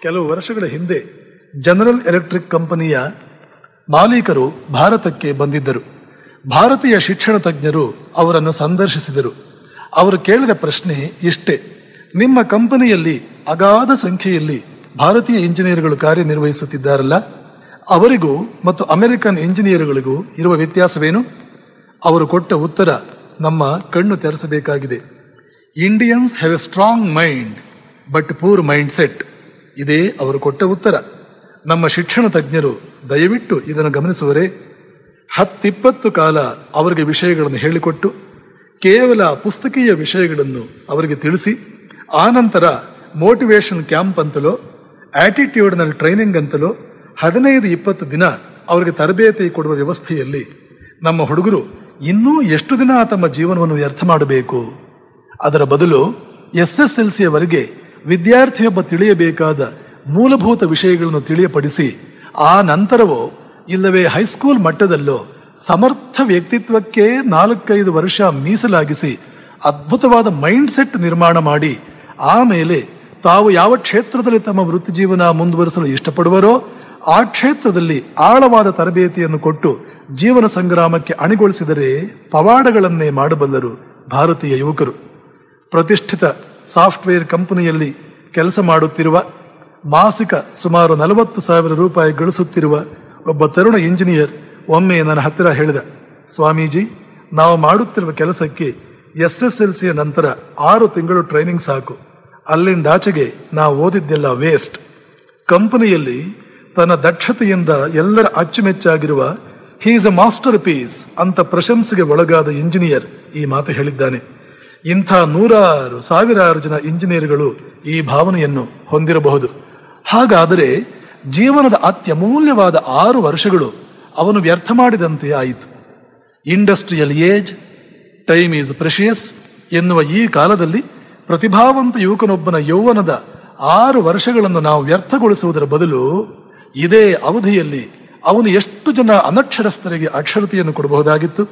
ಕೆಲವು ವರ್ಷಗಳ ಹಿಂದೆ ಜನರಲ್ ಎಲೆಕ್ಟ್ರಿಕ್ ಕಂಪನಿಯ ಮಾಲೀಕರು ಭಾರತಕ್ಕೆ ಬಂದಿದ್ದರು ಭಾರತೀಯ ಶಿಕ್ಷಣ ತಜ್ಞರು ಅವರನ್ನು ಸಂದರ್ಶಿಸಿದರು ಅವರು ಕೇಳಿದ ಪ್ರಶ್ನೆ ಇಷ್ಟೇ ನಿಮ್ಮ ಕಂಪನಿಯಲ್ಲಿ ಅಗಾಧ ಸಂಖ್ಯೆಯಲ್ಲಿ ಭಾರತೀಯ ಇಂಜಿನಿಯರ್ಗಳು ಕಾರ್ಯನಿರ್ವಹಿಸುತ್ತಿದ್ದಾರಲ್ಲ ಅವರಿಗೂ ಮತ್ತು ಅಮೆರಿಕನ್ ಇಂಜಿನಿಯರ್ಗಳಿಗೂ ಇರುವ ವ್ಯತ್ಯಾಸವೇನು ಅವರು ಕೊಟ್ಟ ಉತ್ತರ ನಮ್ಮ ಕಣ್ಣು ತೆರೆಸಬೇಕಾಗಿದೆ Indians have a strong mind but poor mindset ಇದೇ ಅವರು ಕೊಟ್ಟ ಉತ್ತರ ನಮ್ಮ ಶಿಕ್ಷಣ ತಜ್ಞರು ದಯವಿಟ್ಟು ಇದನ್ನು ಗಮನಿಸುವರೇ ಹತ್ತಿಪ್ಪತ್ತು ಕಾಲ ಅವರಿಗೆ ವಿಷಯಗಳನ್ನು ಹೇಳಿಕೊಟ್ಟು ಕೇವಲ ಪುಸ್ತಕೀಯ ವಿಷಯಗಳನ್ನು ಅವರಿಗೆ ತಿಳಿಸಿ ಆನಂತರ ಮೋಟಿವೇಶನ್ ಕ್ಯಾಂಪ್ ಅಂತಲೋ ಆಟಿಟ್ಯೂಡ್ನಲ್ ಟ್ರೈನಿಂಗ್ ಅಂತಲೋ ಹದಿನೈದು ಇಪ್ಪತ್ತು ದಿನ ಅವರಿಗೆ ತರಬೇತಿ ಕೊಡುವ ವ್ಯವಸ್ಥೆಯಲ್ಲಿ ನಮ್ಮ ಹುಡುಗರು ಇನ್ನೂ ಎಷ್ಟು ದಿನ ತಮ್ಮ ಜೀವನವನ್ನು ವ್ಯರ್ಥ ಮಾಡಬೇಕು ಅದರ ಬದಲು ಎಸ್ ಎಸ್ ಎಲ್ ಸಿಯವರೆಗೆ ವಿದ್ಯಾರ್ಥಿಯೊಬ್ಬ ತಿಳಿಯಬೇಕಾದ ಮೂಲಭೂತ ವಿಷಯಗಳನ್ನು ತಿಳಿಯಪಡಿಸಿ ಆ ನಂತರವೋ ಇಲ್ಲವೇ ಹೈಸ್ಕೂಲ್ ಮಟ್ಟದಲ್ಲೋ ಸಮರ್ಥ ವ್ಯಕ್ತಿತ್ವಕ್ಕೆ ನಾಲ್ಕೈದು ವರ್ಷ ಮೀಸಲಾಗಿಸಿ ಅದ್ಭುತವಾದ ಮೈಂಡ್ ಸೆಟ್ ನಿರ್ಮಾಣ ಮಾಡಿ ಆಮೇಲೆ ತಾವು ಯಾವ ಕ್ಷೇತ್ರದಲ್ಲಿ ತಮ್ಮ ವೃತ್ತಿ ಜೀವನ ಮುಂದುವರಿಸಲು ಇಷ್ಟಪಡುವರೋ ಆ ಕ್ಷೇತ್ರದಲ್ಲಿ ಆಳವಾದ ತರಬೇತಿಯನ್ನು ಕೊಟ್ಟು ಜೀವನ ಸಂಗ್ರಾಮಕ್ಕೆ ಅಣಿಗೊಳಿಸಿದರೆ ಪವಾಡಗಳನ್ನೇ ಮಾಡಬಲ್ಲರು ಭಾರತೀಯ ಯುವಕರು ಪ್ರತಿಷ್ಠಿತ ಸಾಫ್ಟ್ವೇರ್ ಕಂಪನಿಯಲ್ಲಿ ಕೆಲಸ ಮಾಡುತ್ತಿರುವ ಮಾಸಿಕ ಸುಮಾರು ನಲವತ್ತು ಸಾವಿರ ರೂಪಾಯಿ ಗಳಿಸುತ್ತಿರುವ ಒಬ್ಬ ತರುಣ ಇಂಜಿನಿಯರ್ ಒಮ್ಮೆ ನನ್ನ ಹತ್ತಿರ ಹೇಳಿದ ಸ್ವಾಮೀಜಿ ನಾವು ಮಾಡುತ್ತಿರುವ ಕೆಲಸಕ್ಕೆ ಎಸ್ ಎಸ್ ಎಲ್ ಸಿಯ ನಂತರ ಆರು ತಿಂಗಳು ಟ್ರೈನಿಂಗ್ ಸಾಕು ಅಲ್ಲಿಂದಾಚೆಗೆ ನಾವು ಓದಿದ್ದೆಲ್ಲ ವೇಸ್ಟ್ ಕಂಪನಿಯಲ್ಲಿ ತನ್ನ ದಕ್ಷತೆಯಿಂದ ಎಲ್ಲರ ಅಚ್ಚುಮೆಚ್ಚಾಗಿರುವ ಹೀಸ್ ಅ ಮಾಸ್ಟರ್ ಪೀಸ್ ಅಂತ ಪ್ರಶಂಸೆಗೆ ಒಳಗಾದ ಇಂಜಿನಿಯರ್ ಈ ಮಾತು ಹೇಳಿದ್ದಾನೆ ಇಂಥ ನೂರಾರು ಸಾವಿರಾರು ಜನ ಇಂಜಿನಿಯರ್ಗಳು ಈ ಭಾವನೆಯನ್ನು ಹೊಂದಿರಬಹುದು ಹಾಗಾದರೆ ಜೀವನದ ಅತ್ಯಮೂಲ್ಯವಾದ ಆರು ವರ್ಷಗಳು ಅವನು ವ್ಯರ್ಥ ಮಾಡಿದಂತೆ ಆಯಿತು industrial age time is precious ಎನ್ನುವ ಈ ಕಾಲದಲ್ಲಿ ಪ್ರತಿಭಾವಂತ ಯುವಕನೊಬ್ಬನ ಯೌವನದ ಆರು ವರ್ಷಗಳನ್ನು ನಾವು ವ್ಯರ್ಥಗೊಳಿಸುವುದರ ಬದಲು ಇದೇ ಅವಧಿಯಲ್ಲಿ ಅವನು ಎಷ್ಟು ಜನ ಅನಕ್ಷರಸ್ಥರಿಗೆ ಅಕ್ಷರತೆಯನ್ನು ಕೊಡಬಹುದಾಗಿತ್ತು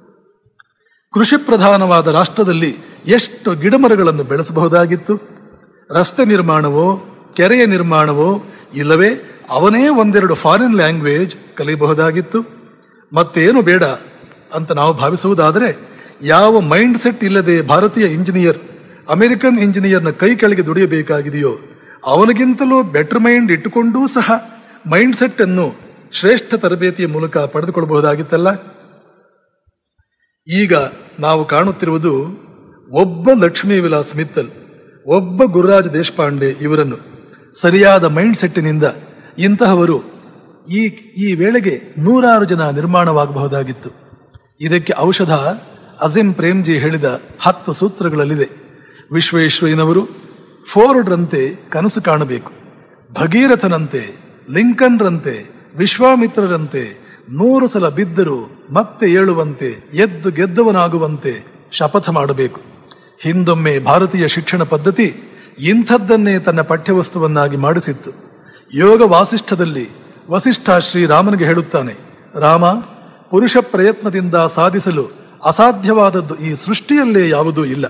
ಕೃಷಿ ಪ್ರಧಾನವಾದ ರಾಷ್ಟ್ರದಲ್ಲಿ ಎಷ್ಟು ಗಿಡಮರಗಳನ್ನು ಬೆಳೆಸಬಹುದಾಗಿತ್ತು ರಸ್ತೆ ನಿರ್ಮಾಣವೋ ಕೆರೆಯ ನಿರ್ಮಾಣವೋ ಇಲ್ಲವೇ ಅವನೇ ಒಂದೆರಡು ಫಾರಿನ್ ಲ್ಯಾಂಗ್ವೇಜ್ ಕಲಿಯಬಹುದಾಗಿತ್ತು ಮತ್ತೇನು ಬೇಡ ಅಂತ ನಾವು ಭಾವಿಸುವುದಾದರೆ ಯಾವ ಮೈಂಡ್ ಸೆಟ್ ಇಲ್ಲದೆ ಭಾರತೀಯ ಇಂಜಿನಿಯರ್ ಅಮೆರಿಕನ್ ಇಂಜಿನಿಯರ್ನ ಕೈ ಕೆಳಗೆ ದುಡಿಯಬೇಕಾಗಿದೆಯೋ ಅವನಿಗಿಂತಲೂ ಬೆಟರ್ ಮೈಂಡ್ ಇಟ್ಟುಕೊಂಡೂ ಸಹ ಮೈಂಡ್ ಸೆಟ್ ಅನ್ನು ಶ್ರೇಷ್ಠ ತರಬೇತಿಯ ಮೂಲಕ ಪಡೆದುಕೊಳ್ಳಬಹುದಾಗಿತ್ತಲ್ಲ ಈಗ ನಾವು ಕಾಣುತ್ತಿರುವುದು ಒಬ್ಬ ಲಕ್ಷ್ಮೀ ವಿಲಾಸ್ ಮಿತ್ತಲ್ ಒಬ್ಬ ಗುರುರಾಜ್ ದೇಶಪಾಂಡೆ ಇವರನ್ನು ಸರಿಯಾದ ಮೈಂಡ್ ಸೆಟ್ಟಿನಿಂದ ಇಂತಹವರು ಈ ಈ ವೇಳೆಗೆ ನೂರಾರು ಜನ ನಿರ್ಮಾಣವಾಗಬಹುದಾಗಿತ್ತು ಇದಕ್ಕೆ ಔಷಧ ಅಜಿಂ ಪ್ರೇಮ್ಜಿ ಹೇಳಿದ ಹತ್ತು ಸೂತ್ರಗಳಲ್ಲಿದೆ ವಿಶ್ವೇಶ್ವರಯ್ಯನವರು ಫೋರ್ಡ್ರಂತೆ ಕನಸು ಕಾಣಬೇಕು ಭಗೀರಥನಂತೆ ಲಿಂಕನ್ರಂತೆ ವಿಶ್ವಾಮಿತ್ರರಂತೆ ನೂರು ಸಲ ಬಿದ್ದರು ಮತ್ತೆ ಏಳುವಂತೆ ಎದ್ದು ಗೆದ್ದವನಾಗುವಂತೆ ಶಪಥ ಮಾಡಬೇಕು ಹಿಂದೊಮ್ಮೆ ಭಾರತೀಯ ಶಿಕ್ಷಣ ಪದ್ಧತಿ ಇಂಥದ್ದನ್ನೇ ತನ್ನ ಪಠ್ಯವಸ್ತುವನ್ನಾಗಿ ಮಾಡಿಸಿತ್ತು ಯೋಗ ವಾಸಿಷ್ಠದಲ್ಲಿ ವಸಿಷ್ಠ ಶ್ರೀರಾಮನಿಗೆ ಹೇಳುತ್ತಾನೆ ರಾಮ ಪುರುಷ ಪ್ರಯತ್ನದಿಂದ ಸಾಧಿಸಲು ಅಸಾಧ್ಯವಾದದ್ದು ಈ ಸೃಷ್ಟಿಯಲ್ಲೇ ಯಾವುದೂ ಇಲ್ಲ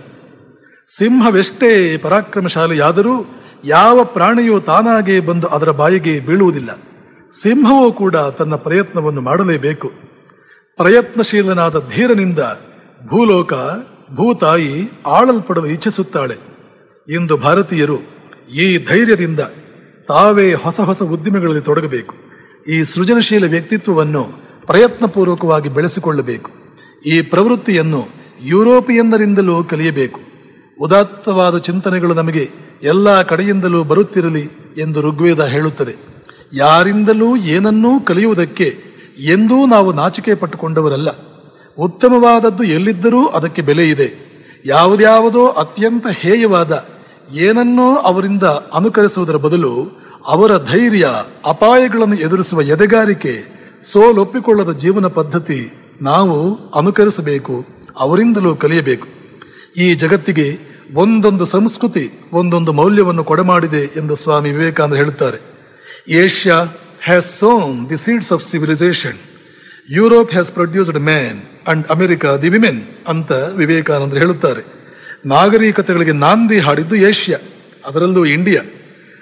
ಸಿಂಹವೆಷ್ಟೇ ಪರಾಕ್ರಮಶಾಲಿಯಾದರೂ ಯಾವ ಪ್ರಾಣಿಯೂ ತಾನಾಗೇ ಬಂದು ಅದರ ಬಾಯಿಗೆ ಬೀಳುವುದಿಲ್ಲ ಸಿಂಹವೂ ಕೂಡ ತನ್ನ ಪ್ರಯತ್ನವನ್ನು ಮಾಡಲೇಬೇಕು ಪ್ರಯತ್ನಶೀಲನಾದ ಧೀರನಿಂದ ಭೂಲೋಕ ಭೂತಾಯಿ ಆಳಲ್ಪಡಲು ಇಚ್ಛಿಸುತ್ತಾಳೆ ಇಂದು ಭಾರತೀಯರು ಈ ಧೈರ್ಯದಿಂದ ತಾವೇ ಹೊಸ ಹೊಸ ಉದ್ದಿಮೆಗಳಲ್ಲಿ ತೊಡಗಬೇಕು ಈ ಸೃಜನಶೀಲ ವ್ಯಕ್ತಿತ್ವವನ್ನು ಪ್ರಯತ್ನಪೂರ್ವಕವಾಗಿ ಬೆಳೆಸಿಕೊಳ್ಳಬೇಕು ಈ ಪ್ರವೃತ್ತಿಯನ್ನು ಯುರೋಪಿಯನ್ನರಿಂದಲೂ ಕಲಿಯಬೇಕು ಉದಾತ್ತವಾದ ಚಿಂತನೆಗಳು ನಮಗೆ ಎಲ್ಲ ಕಡೆಯಿಂದಲೂ ಬರುತ್ತಿರಲಿ ಎಂದು ಋಗ್ವೇದ ಹೇಳುತ್ತದೆ ಯಾರಿಂದಲೂ ಏನನ್ನೂ ಕಲಿಯುವುದಕ್ಕೆ ಎಂದೂ ನಾವು ನಾಚಿಕೆ ಪಟ್ಟುಕೊಂಡವರಲ್ಲ ಉತ್ತಮವಾದದ್ದು ಎಲ್ಲಿದ್ದರೂ ಅದಕ್ಕೆ ಬೆಲೆ ಇದೆ ಯಾವುದ್ಯಾವುದೋ ಅತ್ಯಂತ ಹೇಯವಾದ ಏನನ್ನೋ ಅವರಿಂದ ಅನುಕರಿಸುವುದರ ಬದಲು ಅವರ ಧೈರ್ಯ ಅಪಾಯಗಳನ್ನು ಎದುರಿಸುವ ಎದೆಗಾರಿಕೆ ಸೋಲೊಪ್ಪಿಕೊಳ್ಳದ ಜೀವನ ಪದ್ಧತಿ ನಾವು ಅನುಕರಿಸಬೇಕು ಅವರಿಂದಲೂ ಕಲಿಯಬೇಕು ಈ ಜಗತ್ತಿಗೆ ಒಂದೊಂದು ಸಂಸ್ಕೃತಿ ಒಂದೊಂದು ಮೌಲ್ಯವನ್ನು ಕೊಡಮಾಡಿದೆ ಎಂದು ಸ್ವಾಮಿ ವಿವೇಕಾನಂದ ಹೇಳುತ್ತಾರೆ Asia has sown the seeds of civilisation Europe has produced man and America the women ಅಂತ ವಿವೇಕಾನಂದರು ಹೇಳುತ್ತಾರೆ ನಾಗರಿಕತೆಗಳಿಗೆ ನಾಂದಿ ಹಾಡಿದ್ದು ಏಷ್ಯಾ ಅದರಲ್ಲೂ ಇಂಡಿಯಾ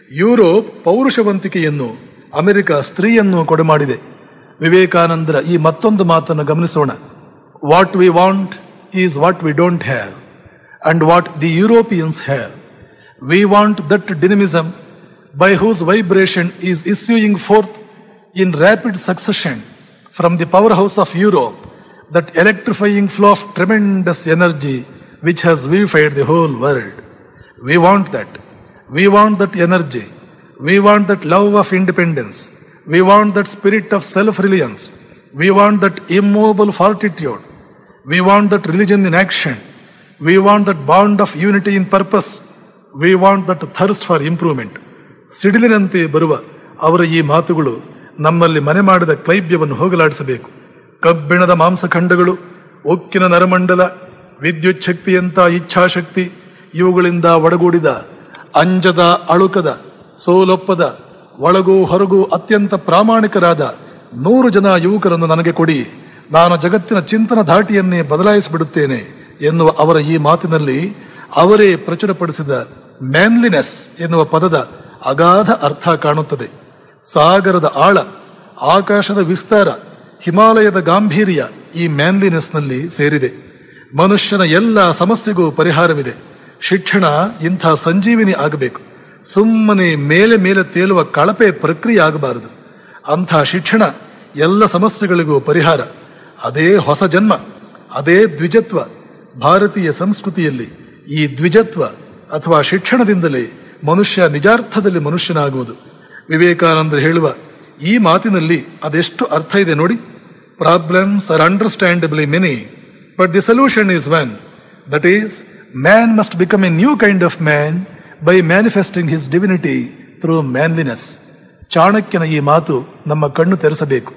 ಯುರೋಪ್ ಪೌರುಷವಂತಿಕೆಯನ್ನು ಅಮೆರಿಕ ಸ್ತ್ರೀಯನ್ನು ಕೊಡಮಾಡಿದೆ ವಿವೇಕಾನಂದರ ಈ ಮತ್ತೊಂದು ಮಾತನ್ನು ಗಮನಿಸೋಣ what we want is what we don't have and what the Europeans have we want that dynamism by whose vibration is issuing forth in rapid succession from the powerhouse of Europe that electrifying flow of tremendous energy which has vivified the whole world. We want that. We want that energy. We want that love of independence. We want that spirit of self reliance. We want that immovable fortitude. We want that religion in action. We want that bond of unity in purpose. We want that thirst for improvement. ಸಿಡಿಲಿನಂತೆ ಬರುವ ಅವರ ಈ ಮಾತುಗಳು ನಮ್ಮಲ್ಲಿ ಮನೆ ಮಾಡಿದ ಕ್ಲೈಬ್ಯವನ್ನು ಹೋಗಲಾಡಿಸಬೇಕು ಕಬ್ಬಿಣದ ಮಾಂಸಖಂಡಗಳು ಉಕ್ಕಿನ ನರಮಂಡಲ ವಿದ್ಯುತ್ ಶಕ್ತಿಯಂತ ಇಚ್ಛಾಶಕ್ತಿ ಇವುಗಳಿಂದ ಒಡಗೂಡಿದ ಅಂಜದ ಅಳುಕದ ಸೋಲೊಪ್ಪದ ಒಳಗೂ ಹೊರಗೂ ಅತ್ಯಂತ ಪ್ರಾಮಾಣಿಕರಾದ ನೂರು ಜನ ಯುವಕರನ್ನು ನನಗೆ ಕೊಡಿ ನಾನು ಜಗತ್ತಿನ ಚಿಂತನ ಧಾಟಿಯನ್ನೇ ಬದಲಾಯಿಸಿಬಿಡುತ್ತೇನೆ ಎನ್ನುವ ಅವರ ಈ ಮಾತಿನಲ್ಲಿ ಅವರೇ ಪ್ರಚುರಪಡಿಸಿದ ಮ್ಯಾನ್ಲಿನೆಸ್ ಎನ್ನುವ ಪದದ ಅಗಾಧ ಅರ್ಥ ಕಾಣುತ್ತದೆ ಸಾಗರದ ಆಳ ಆಕಾಶದ ವಿಸ್ತಾರ ಹಿಮಾಲಯದ ಗಾಂಭೀರ್ಯ ಈ ಮ್ಯಾನ್ಲಿನೆಸ್ನಲ್ಲಿ ಸೇರಿದೆ ಮನುಷ್ಯನ ಎಲ್ಲ ಸಮಸ್ಯೆಗೂ ಪರಿಹಾರವಿದೆ ಶಿಕ್ಷಣ ಇಂಥ ಸಂಜೀವಿನಿ ಆಗಬೇಕು ಸುಮ್ಮನೆ ಮೇಲೆ ಮೇಲೆ ತೇಲುವ ಕಳಪೆ ಪ್ರಕ್ರಿಯೆ ಆಗಬಾರದು ಅಂಥ ಶಿಕ್ಷಣ ಎಲ್ಲ ಸಮಸ್ಯೆಗಳಿಗೂ ಪರಿಹಾರ ಅದೇ ಹೊಸ ಜನ್ಮ ಅದೇ ದ್ವಿಜತ್ವ ಭಾರತೀಯ ಸಂಸ್ಕೃತಿಯಲ್ಲಿ ಈ ದ್ವಿಜತ್ವ ಅಥವಾ ಶಿಕ್ಷಣದಿಂದಲೇ ಮನುಷ್ಯ ನಿಜಾರ್ಥದಲ್ಲಿ ಮನುಷ್ಯನಾಗುವುದು ವಿವೇಕಾನಂದರು ಹೇಳುವ ಈ ಮಾತಿನಲ್ಲಿ ಅದೆಷ್ಟು ಅರ್ಥ ಇದೆ ನೋಡಿ problems are understandably many but the solution is one that is man must become a new kind of man by manifesting his divinity through manliness ಚಾಣಕ್ಯನ ಈ ಮಾತು ನಮ್ಮ ಕಣ್ಣು ತೆರೆಸಬೇಕು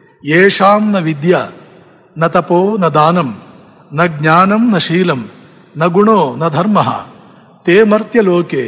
ಯೇಷಾಂ ನ ವಿದ್ಯಾ ನ ತಪೋ ನ ದಾನಂ ನ ಜ್ಞಾನಂ ನ ಶೀಲಂ ನ ಗುಣೋ ನ ಧರ್ಮ ತೇ ಮರ್ತ್ಯ ಲೋಕೆ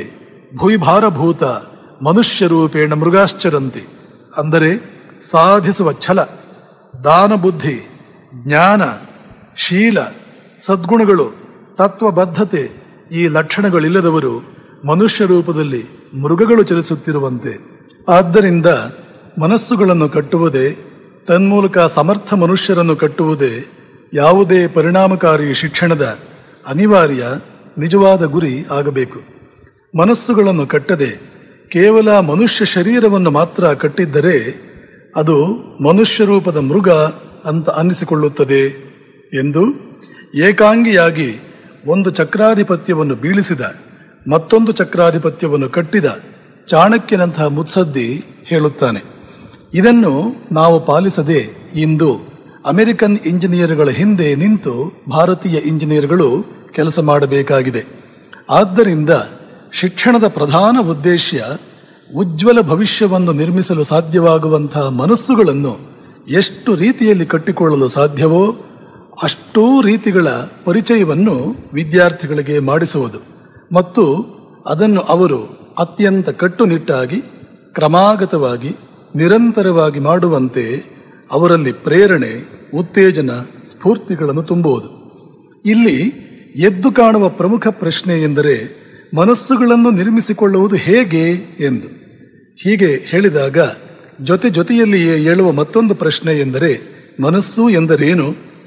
ಭೂತ ಮನುಷ್ಯ ರೂಪೇಣ ಮೃಗಾಶ್ಚರಂತಿ ಅಂದರೆ ಸಾಧಿಸುವ ಛಲ ದಾನ ಬುದ್ಧಿ ಜ್ಞಾನ ಶೀಲ ಸದ್ಗುಣಗಳು ತತ್ವಬದ್ಧತೆ ಈ ಲಕ್ಷಣಗಳಿಲ್ಲದವರು ಮನುಷ್ಯ ರೂಪದಲ್ಲಿ ಮೃಗಗಳು ಚಲಿಸುತ್ತಿರುವಂತೆ ಆದ್ದರಿಂದ ಮನಸ್ಸುಗಳನ್ನು ಕಟ್ಟುವುದೇ ತನ್ಮೂಲಕ ಸಮರ್ಥ ಮನುಷ್ಯರನ್ನು ಕಟ್ಟುವುದೇ ಯಾವುದೇ ಪರಿಣಾಮಕಾರಿ ಶಿಕ್ಷಣದ ಅನಿವಾರ್ಯ ನಿಜವಾದ ಗುರಿ ಆಗಬೇಕು ಮನಸ್ಸುಗಳನ್ನು ಕಟ್ಟದೆ ಕೇವಲ ಮನುಷ್ಯ ಶರೀರವನ್ನು ಮಾತ್ರ ಕಟ್ಟಿದ್ದರೆ ಅದು ಮನುಷ್ಯ ರೂಪದ ಮೃಗ ಅಂತ ಅನ್ನಿಸಿಕೊಳ್ಳುತ್ತದೆ ಎಂದು ಏಕಾಂಗಿಯಾಗಿ ಒಂದು ಚಕ್ರಾಧಿಪತ್ಯವನ್ನು ಬೀಳಿಸಿದ ಮತ್ತೊಂದು ಚಕ್ರಾಧಿಪತ್ಯವನ್ನು ಕಟ್ಟಿದ ಚಾಣಕ್ಯನಂತಹ ಮುತ್ಸದ್ದಿ ಹೇಳುತ್ತಾನೆ ಇದನ್ನು ನಾವು ಪಾಲಿಸದೆ ಇಂದು ಅಮೆರಿಕನ್ ಇಂಜಿನಿಯರ್ಗಳ ಹಿಂದೆ ನಿಂತು ಭಾರತೀಯ ಇಂಜಿನಿಯರ್ಗಳು ಕೆಲಸ ಮಾಡಬೇಕಾಗಿದೆ ಆದ್ದರಿಂದ ಶಿಕ್ಷಣದ ಪ್ರಧಾನ ಉದ್ದೇಶ ಉಜ್ವಲ ಭವಿಷ್ಯವನ್ನು ನಿರ್ಮಿಸಲು ಸಾಧ್ಯವಾಗುವಂತಹ ಮನಸ್ಸುಗಳನ್ನು ಎಷ್ಟು ರೀತಿಯಲ್ಲಿ ಕಟ್ಟಿಕೊಳ್ಳಲು ಸಾಧ್ಯವೋ ಅಷ್ಟೂ ರೀತಿಗಳ ಪರಿಚಯವನ್ನು ವಿದ್ಯಾರ್ಥಿಗಳಿಗೆ ಮಾಡಿಸುವುದು ಮತ್ತು ಅದನ್ನು ಅವರು ಅತ್ಯಂತ ಕಟ್ಟುನಿಟ್ಟಾಗಿ ಕ್ರಮಾಗತವಾಗಿ ನಿರಂತರವಾಗಿ ಮಾಡುವಂತೆ ಅವರಲ್ಲಿ ಪ್ರೇರಣೆ ಉತ್ತೇಜನ ಸ್ಫೂರ್ತಿಗಳನ್ನು ತುಂಬುವುದು ಇಲ್ಲಿ ಎದ್ದು ಕಾಣುವ ಪ್ರಮುಖ ಪ್ರಶ್ನೆ ಎಂದರೆ ಮನಸ್ಸುಗಳನ್ನು ನಿರ್ಮಿಸಿಕೊಳ್ಳುವುದು ಹೇಗೆ ಎಂದು ಹೀಗೆ ಹೇಳಿದಾಗ ಜೊತೆ ಜೊತೆಯಲ್ಲಿಯೇ ಏಳುವ ಮತ್ತೊಂದು ಪ್ರಶ್ನೆ ಎಂದರೆ ಮನಸ್ಸು ಎಂದರೇನು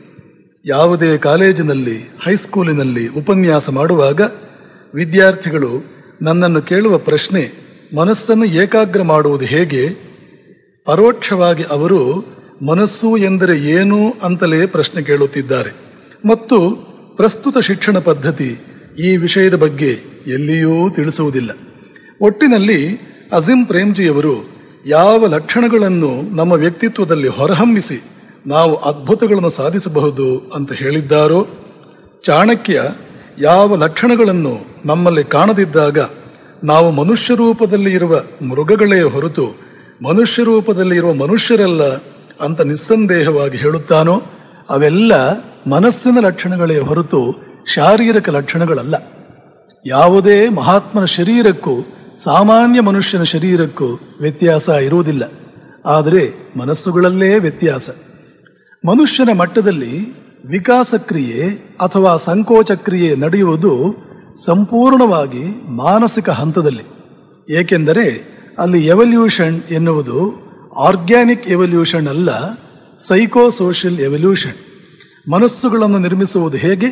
ಯಾವುದೇ ಕಾಲೇಜಿನಲ್ಲಿ ಹೈಸ್ಕೂಲಿನಲ್ಲಿ ಉಪನ್ಯಾಸ ಮಾಡುವಾಗ ವಿದ್ಯಾರ್ಥಿಗಳು ನನ್ನನ್ನು ಕೇಳುವ ಪ್ರಶ್ನೆ ಮನಸ್ಸನ್ನು ಏಕಾಗ್ರ ಮಾಡುವುದು ಹೇಗೆ ಪರೋಕ್ಷವಾಗಿ ಅವರು ಮನಸ್ಸು ಎಂದರೆ ಏನು ಅಂತಲೇ ಪ್ರಶ್ನೆ ಕೇಳುತ್ತಿದ್ದಾರೆ ಮತ್ತು ಪ್ರಸ್ತುತ ಶಿಕ್ಷಣ ಪದ್ಧತಿ ಈ ವಿಷಯದ ಬಗ್ಗೆ ಎಲ್ಲಿಯೂ ತಿಳಿಸುವುದಿಲ್ಲ ಒಟ್ಟಿನಲ್ಲಿ ಅಜಿಂ ಪ್ರೇಮ್ಜಿಯವರು ಯಾವ ಲಕ್ಷಣಗಳನ್ನು ನಮ್ಮ ವ್ಯಕ್ತಿತ್ವದಲ್ಲಿ ಹೊರಹೊಮ್ಮಿಸಿ ನಾವು ಅದ್ಭುತಗಳನ್ನು ಸಾಧಿಸಬಹುದು ಅಂತ ಹೇಳಿದ್ದಾರೋ ಚಾಣಕ್ಯ ಯಾವ ಲಕ್ಷಣಗಳನ್ನು ನಮ್ಮಲ್ಲಿ ಕಾಣದಿದ್ದಾಗ ನಾವು ಮನುಷ್ಯ ರೂಪದಲ್ಲಿ ಇರುವ ಮೃಗಗಳೇ ಹೊರತು ಮನುಷ್ಯ ರೂಪದಲ್ಲಿ ಇರುವ ಮನುಷ್ಯರಲ್ಲ ಅಂತ ನಿಸ್ಸಂದೇಹವಾಗಿ ಹೇಳುತ್ತಾನೋ ಅವೆಲ್ಲ ಮನಸ್ಸಿನ ಲಕ್ಷಣಗಳೇ ಹೊರತು ಶಾರೀರಿಕ ಲಕ್ಷಣಗಳಲ್ಲ ಯಾವುದೇ ಮಹಾತ್ಮನ ಶರೀರಕ್ಕೂ ಸಾಮಾನ್ಯ ಮನುಷ್ಯನ ಶರೀರಕ್ಕೂ ವ್ಯತ್ಯಾಸ ಇರುವುದಿಲ್ಲ ಆದರೆ ಮನಸ್ಸುಗಳಲ್ಲೇ ವ್ಯತ್ಯಾಸ ಮನುಷ್ಯನ ಮಟ್ಟದಲ್ಲಿ ವಿಕಾಸ ಕ್ರಿಯೆ ಅಥವಾ ಸಂಕೋಚ ಕ್ರಿಯೆ ನಡೆಯುವುದು ಸಂಪೂರ್ಣವಾಗಿ ಮಾನಸಿಕ ಹಂತದಲ್ಲಿ ಏಕೆಂದರೆ ಅಲ್ಲಿ ಎವಲ್ಯೂಷನ್ ಎನ್ನುವುದು ಆರ್ಗ್ಯಾನಿಕ್ ಎವಲ್ಯೂಷನ್ ಅಲ್ಲ ಸೈಕೋ ಸೋಷಿಯಲ್ ಎವಲ್ಯೂಷನ್ ಮನಸ್ಸುಗಳನ್ನು ನಿರ್ಮಿಸುವುದು ಹೇಗೆ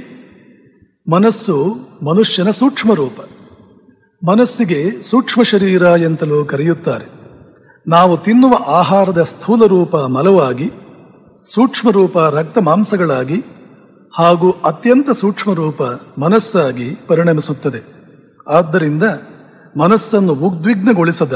ಮನಸ್ಸು ಮನುಷ್ಯನ ಸೂಕ್ಷ್ಮ ರೂಪ ಮನಸ್ಸಿಗೆ ಸೂಕ್ಷ್ಮ ಶರೀರ ಎಂತಲೂ ಕರೆಯುತ್ತಾರೆ ನಾವು ತಿನ್ನುವ ಆಹಾರದ ಸ್ಥೂಲ ರೂಪ ಮಲವಾಗಿ ಸೂಕ್ಷ್ಮ ರೂಪ ರಕ್ತ ಮಾಂಸಗಳಾಗಿ ಹಾಗೂ ಅತ್ಯಂತ ಸೂಕ್ಷ್ಮ ರೂಪ ಮನಸ್ಸಾಗಿ ಪರಿಣಮಿಸುತ್ತದೆ ಆದ್ದರಿಂದ ಮನಸ್ಸನ್ನು ಉದ್ವಿಗ್ನಗೊಳಿಸದ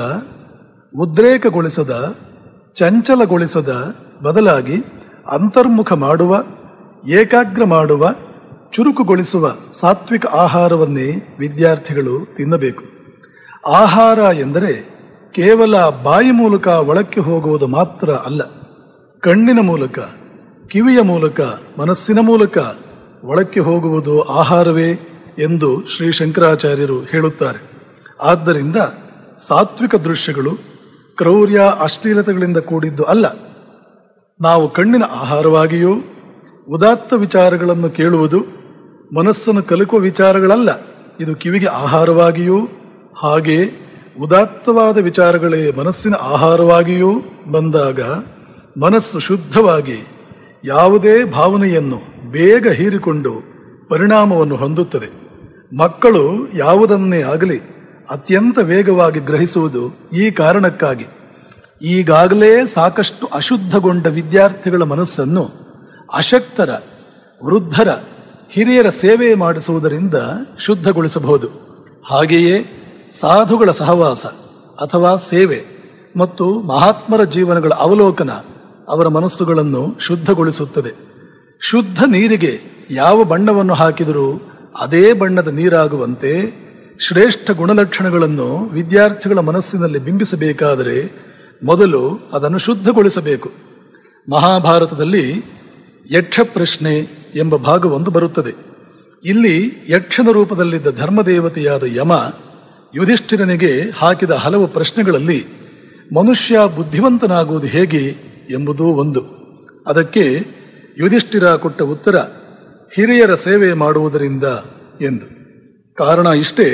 ಉದ್ರೇಕಗೊಳಿಸದ ಚಂಚಲಗೊಳಿಸದ ಬದಲಾಗಿ ಅಂತರ್ಮುಖ ಮಾಡುವ ಏಕಾಗ್ರ ಮಾಡುವ ಚುರುಕುಗೊಳಿಸುವ ಸಾತ್ವಿಕ ಆಹಾರವನ್ನೇ ವಿದ್ಯಾರ್ಥಿಗಳು ತಿನ್ನಬೇಕು ಆಹಾರ ಎಂದರೆ ಕೇವಲ ಬಾಯಿ ಮೂಲಕ ಒಳಕ್ಕೆ ಹೋಗುವುದು ಮಾತ್ರ ಅಲ್ಲ ಕಣ್ಣಿನ ಮೂಲಕ ಕಿವಿಯ ಮೂಲಕ ಮನಸ್ಸಿನ ಮೂಲಕ ಒಳಕ್ಕೆ ಹೋಗುವುದು ಆಹಾರವೇ ಎಂದು ಶ್ರೀ ಶಂಕರಾಚಾರ್ಯರು ಹೇಳುತ್ತಾರೆ ಆದ್ದರಿಂದ ಸಾತ್ವಿಕ ದೃಶ್ಯಗಳು ಕ್ರೌರ್ಯ ಅಶ್ಲೀಲತೆಗಳಿಂದ ಕೂಡಿದ್ದು ಅಲ್ಲ ನಾವು ಕಣ್ಣಿನ ಆಹಾರವಾಗಿಯೂ ಉದಾತ್ತ ವಿಚಾರಗಳನ್ನು ಕೇಳುವುದು ಮನಸ್ಸನ್ನು ಕಲಕುವ ವಿಚಾರಗಳಲ್ಲ ಇದು ಕಿವಿಗೆ ಆಹಾರವಾಗಿಯೂ ಹಾಗೆ ಉದಾತ್ತವಾದ ವಿಚಾರಗಳೇ ಮನಸ್ಸಿನ ಆಹಾರವಾಗಿಯೂ ಬಂದಾಗ ಮನಸ್ಸು ಶುದ್ಧವಾಗಿ ಯಾವುದೇ ಭಾವನೆಯನ್ನು ಬೇಗ ಹೀರಿಕೊಂಡು ಪರಿಣಾಮವನ್ನು ಹೊಂದುತ್ತದೆ ಮಕ್ಕಳು ಯಾವುದನ್ನೇ ಆಗಲಿ ಅತ್ಯಂತ ವೇಗವಾಗಿ ಗ್ರಹಿಸುವುದು ಈ ಕಾರಣಕ್ಕಾಗಿ ಈಗಾಗಲೇ ಸಾಕಷ್ಟು ಅಶುದ್ಧಗೊಂಡ ವಿದ್ಯಾರ್ಥಿಗಳ ಮನಸ್ಸನ್ನು ಅಶಕ್ತರ ವೃದ್ಧರ ಹಿರಿಯರ ಸೇವೆ ಮಾಡಿಸುವುದರಿಂದ ಶುದ್ಧಗೊಳಿಸಬಹುದು ಹಾಗೆಯೇ ಸಾಧುಗಳ ಸಹವಾಸ ಅಥವಾ ಸೇವೆ ಮತ್ತು ಮಹಾತ್ಮರ ಜೀವನಗಳ ಅವಲೋಕನ ಅವರ ಮನಸ್ಸುಗಳನ್ನು ಶುದ್ಧಗೊಳಿಸುತ್ತದೆ ಶುದ್ಧ ನೀರಿಗೆ ಯಾವ ಬಣ್ಣವನ್ನು ಹಾಕಿದರೂ ಅದೇ ಬಣ್ಣದ ನೀರಾಗುವಂತೆ ಶ್ರೇಷ್ಠ ಗುಣಲಕ್ಷಣಗಳನ್ನು ವಿದ್ಯಾರ್ಥಿಗಳ ಮನಸ್ಸಿನಲ್ಲಿ ಬಿಂಬಿಸಬೇಕಾದರೆ ಮೊದಲು ಅದನ್ನು ಶುದ್ಧಗೊಳಿಸಬೇಕು ಮಹಾಭಾರತದಲ್ಲಿ ಯಕ್ಷ ಪ್ರಶ್ನೆ ಎಂಬ ಭಾಗವೊಂದು ಬರುತ್ತದೆ ಇಲ್ಲಿ ಯಕ್ಷನ ರೂಪದಲ್ಲಿದ್ದ ಧರ್ಮದೇವತೆಯಾದ ಯಮ ಯುಧಿಷ್ಠಿರನಿಗೆ ಹಾಕಿದ ಹಲವು ಪ್ರಶ್ನೆಗಳಲ್ಲಿ ಮನುಷ್ಯ ಬುದ್ಧಿವಂತನಾಗುವುದು ಹೇಗೆ ಎಂಬುದೂ ಒಂದು ಅದಕ್ಕೆ ಯುಧಿಷ್ಠಿರ ಕೊಟ್ಟ ಉತ್ತರ ಹಿರಿಯರ ಸೇವೆ ಮಾಡುವುದರಿಂದ ಎಂದು ಕಾರಣ ಇಷ್ಟೇ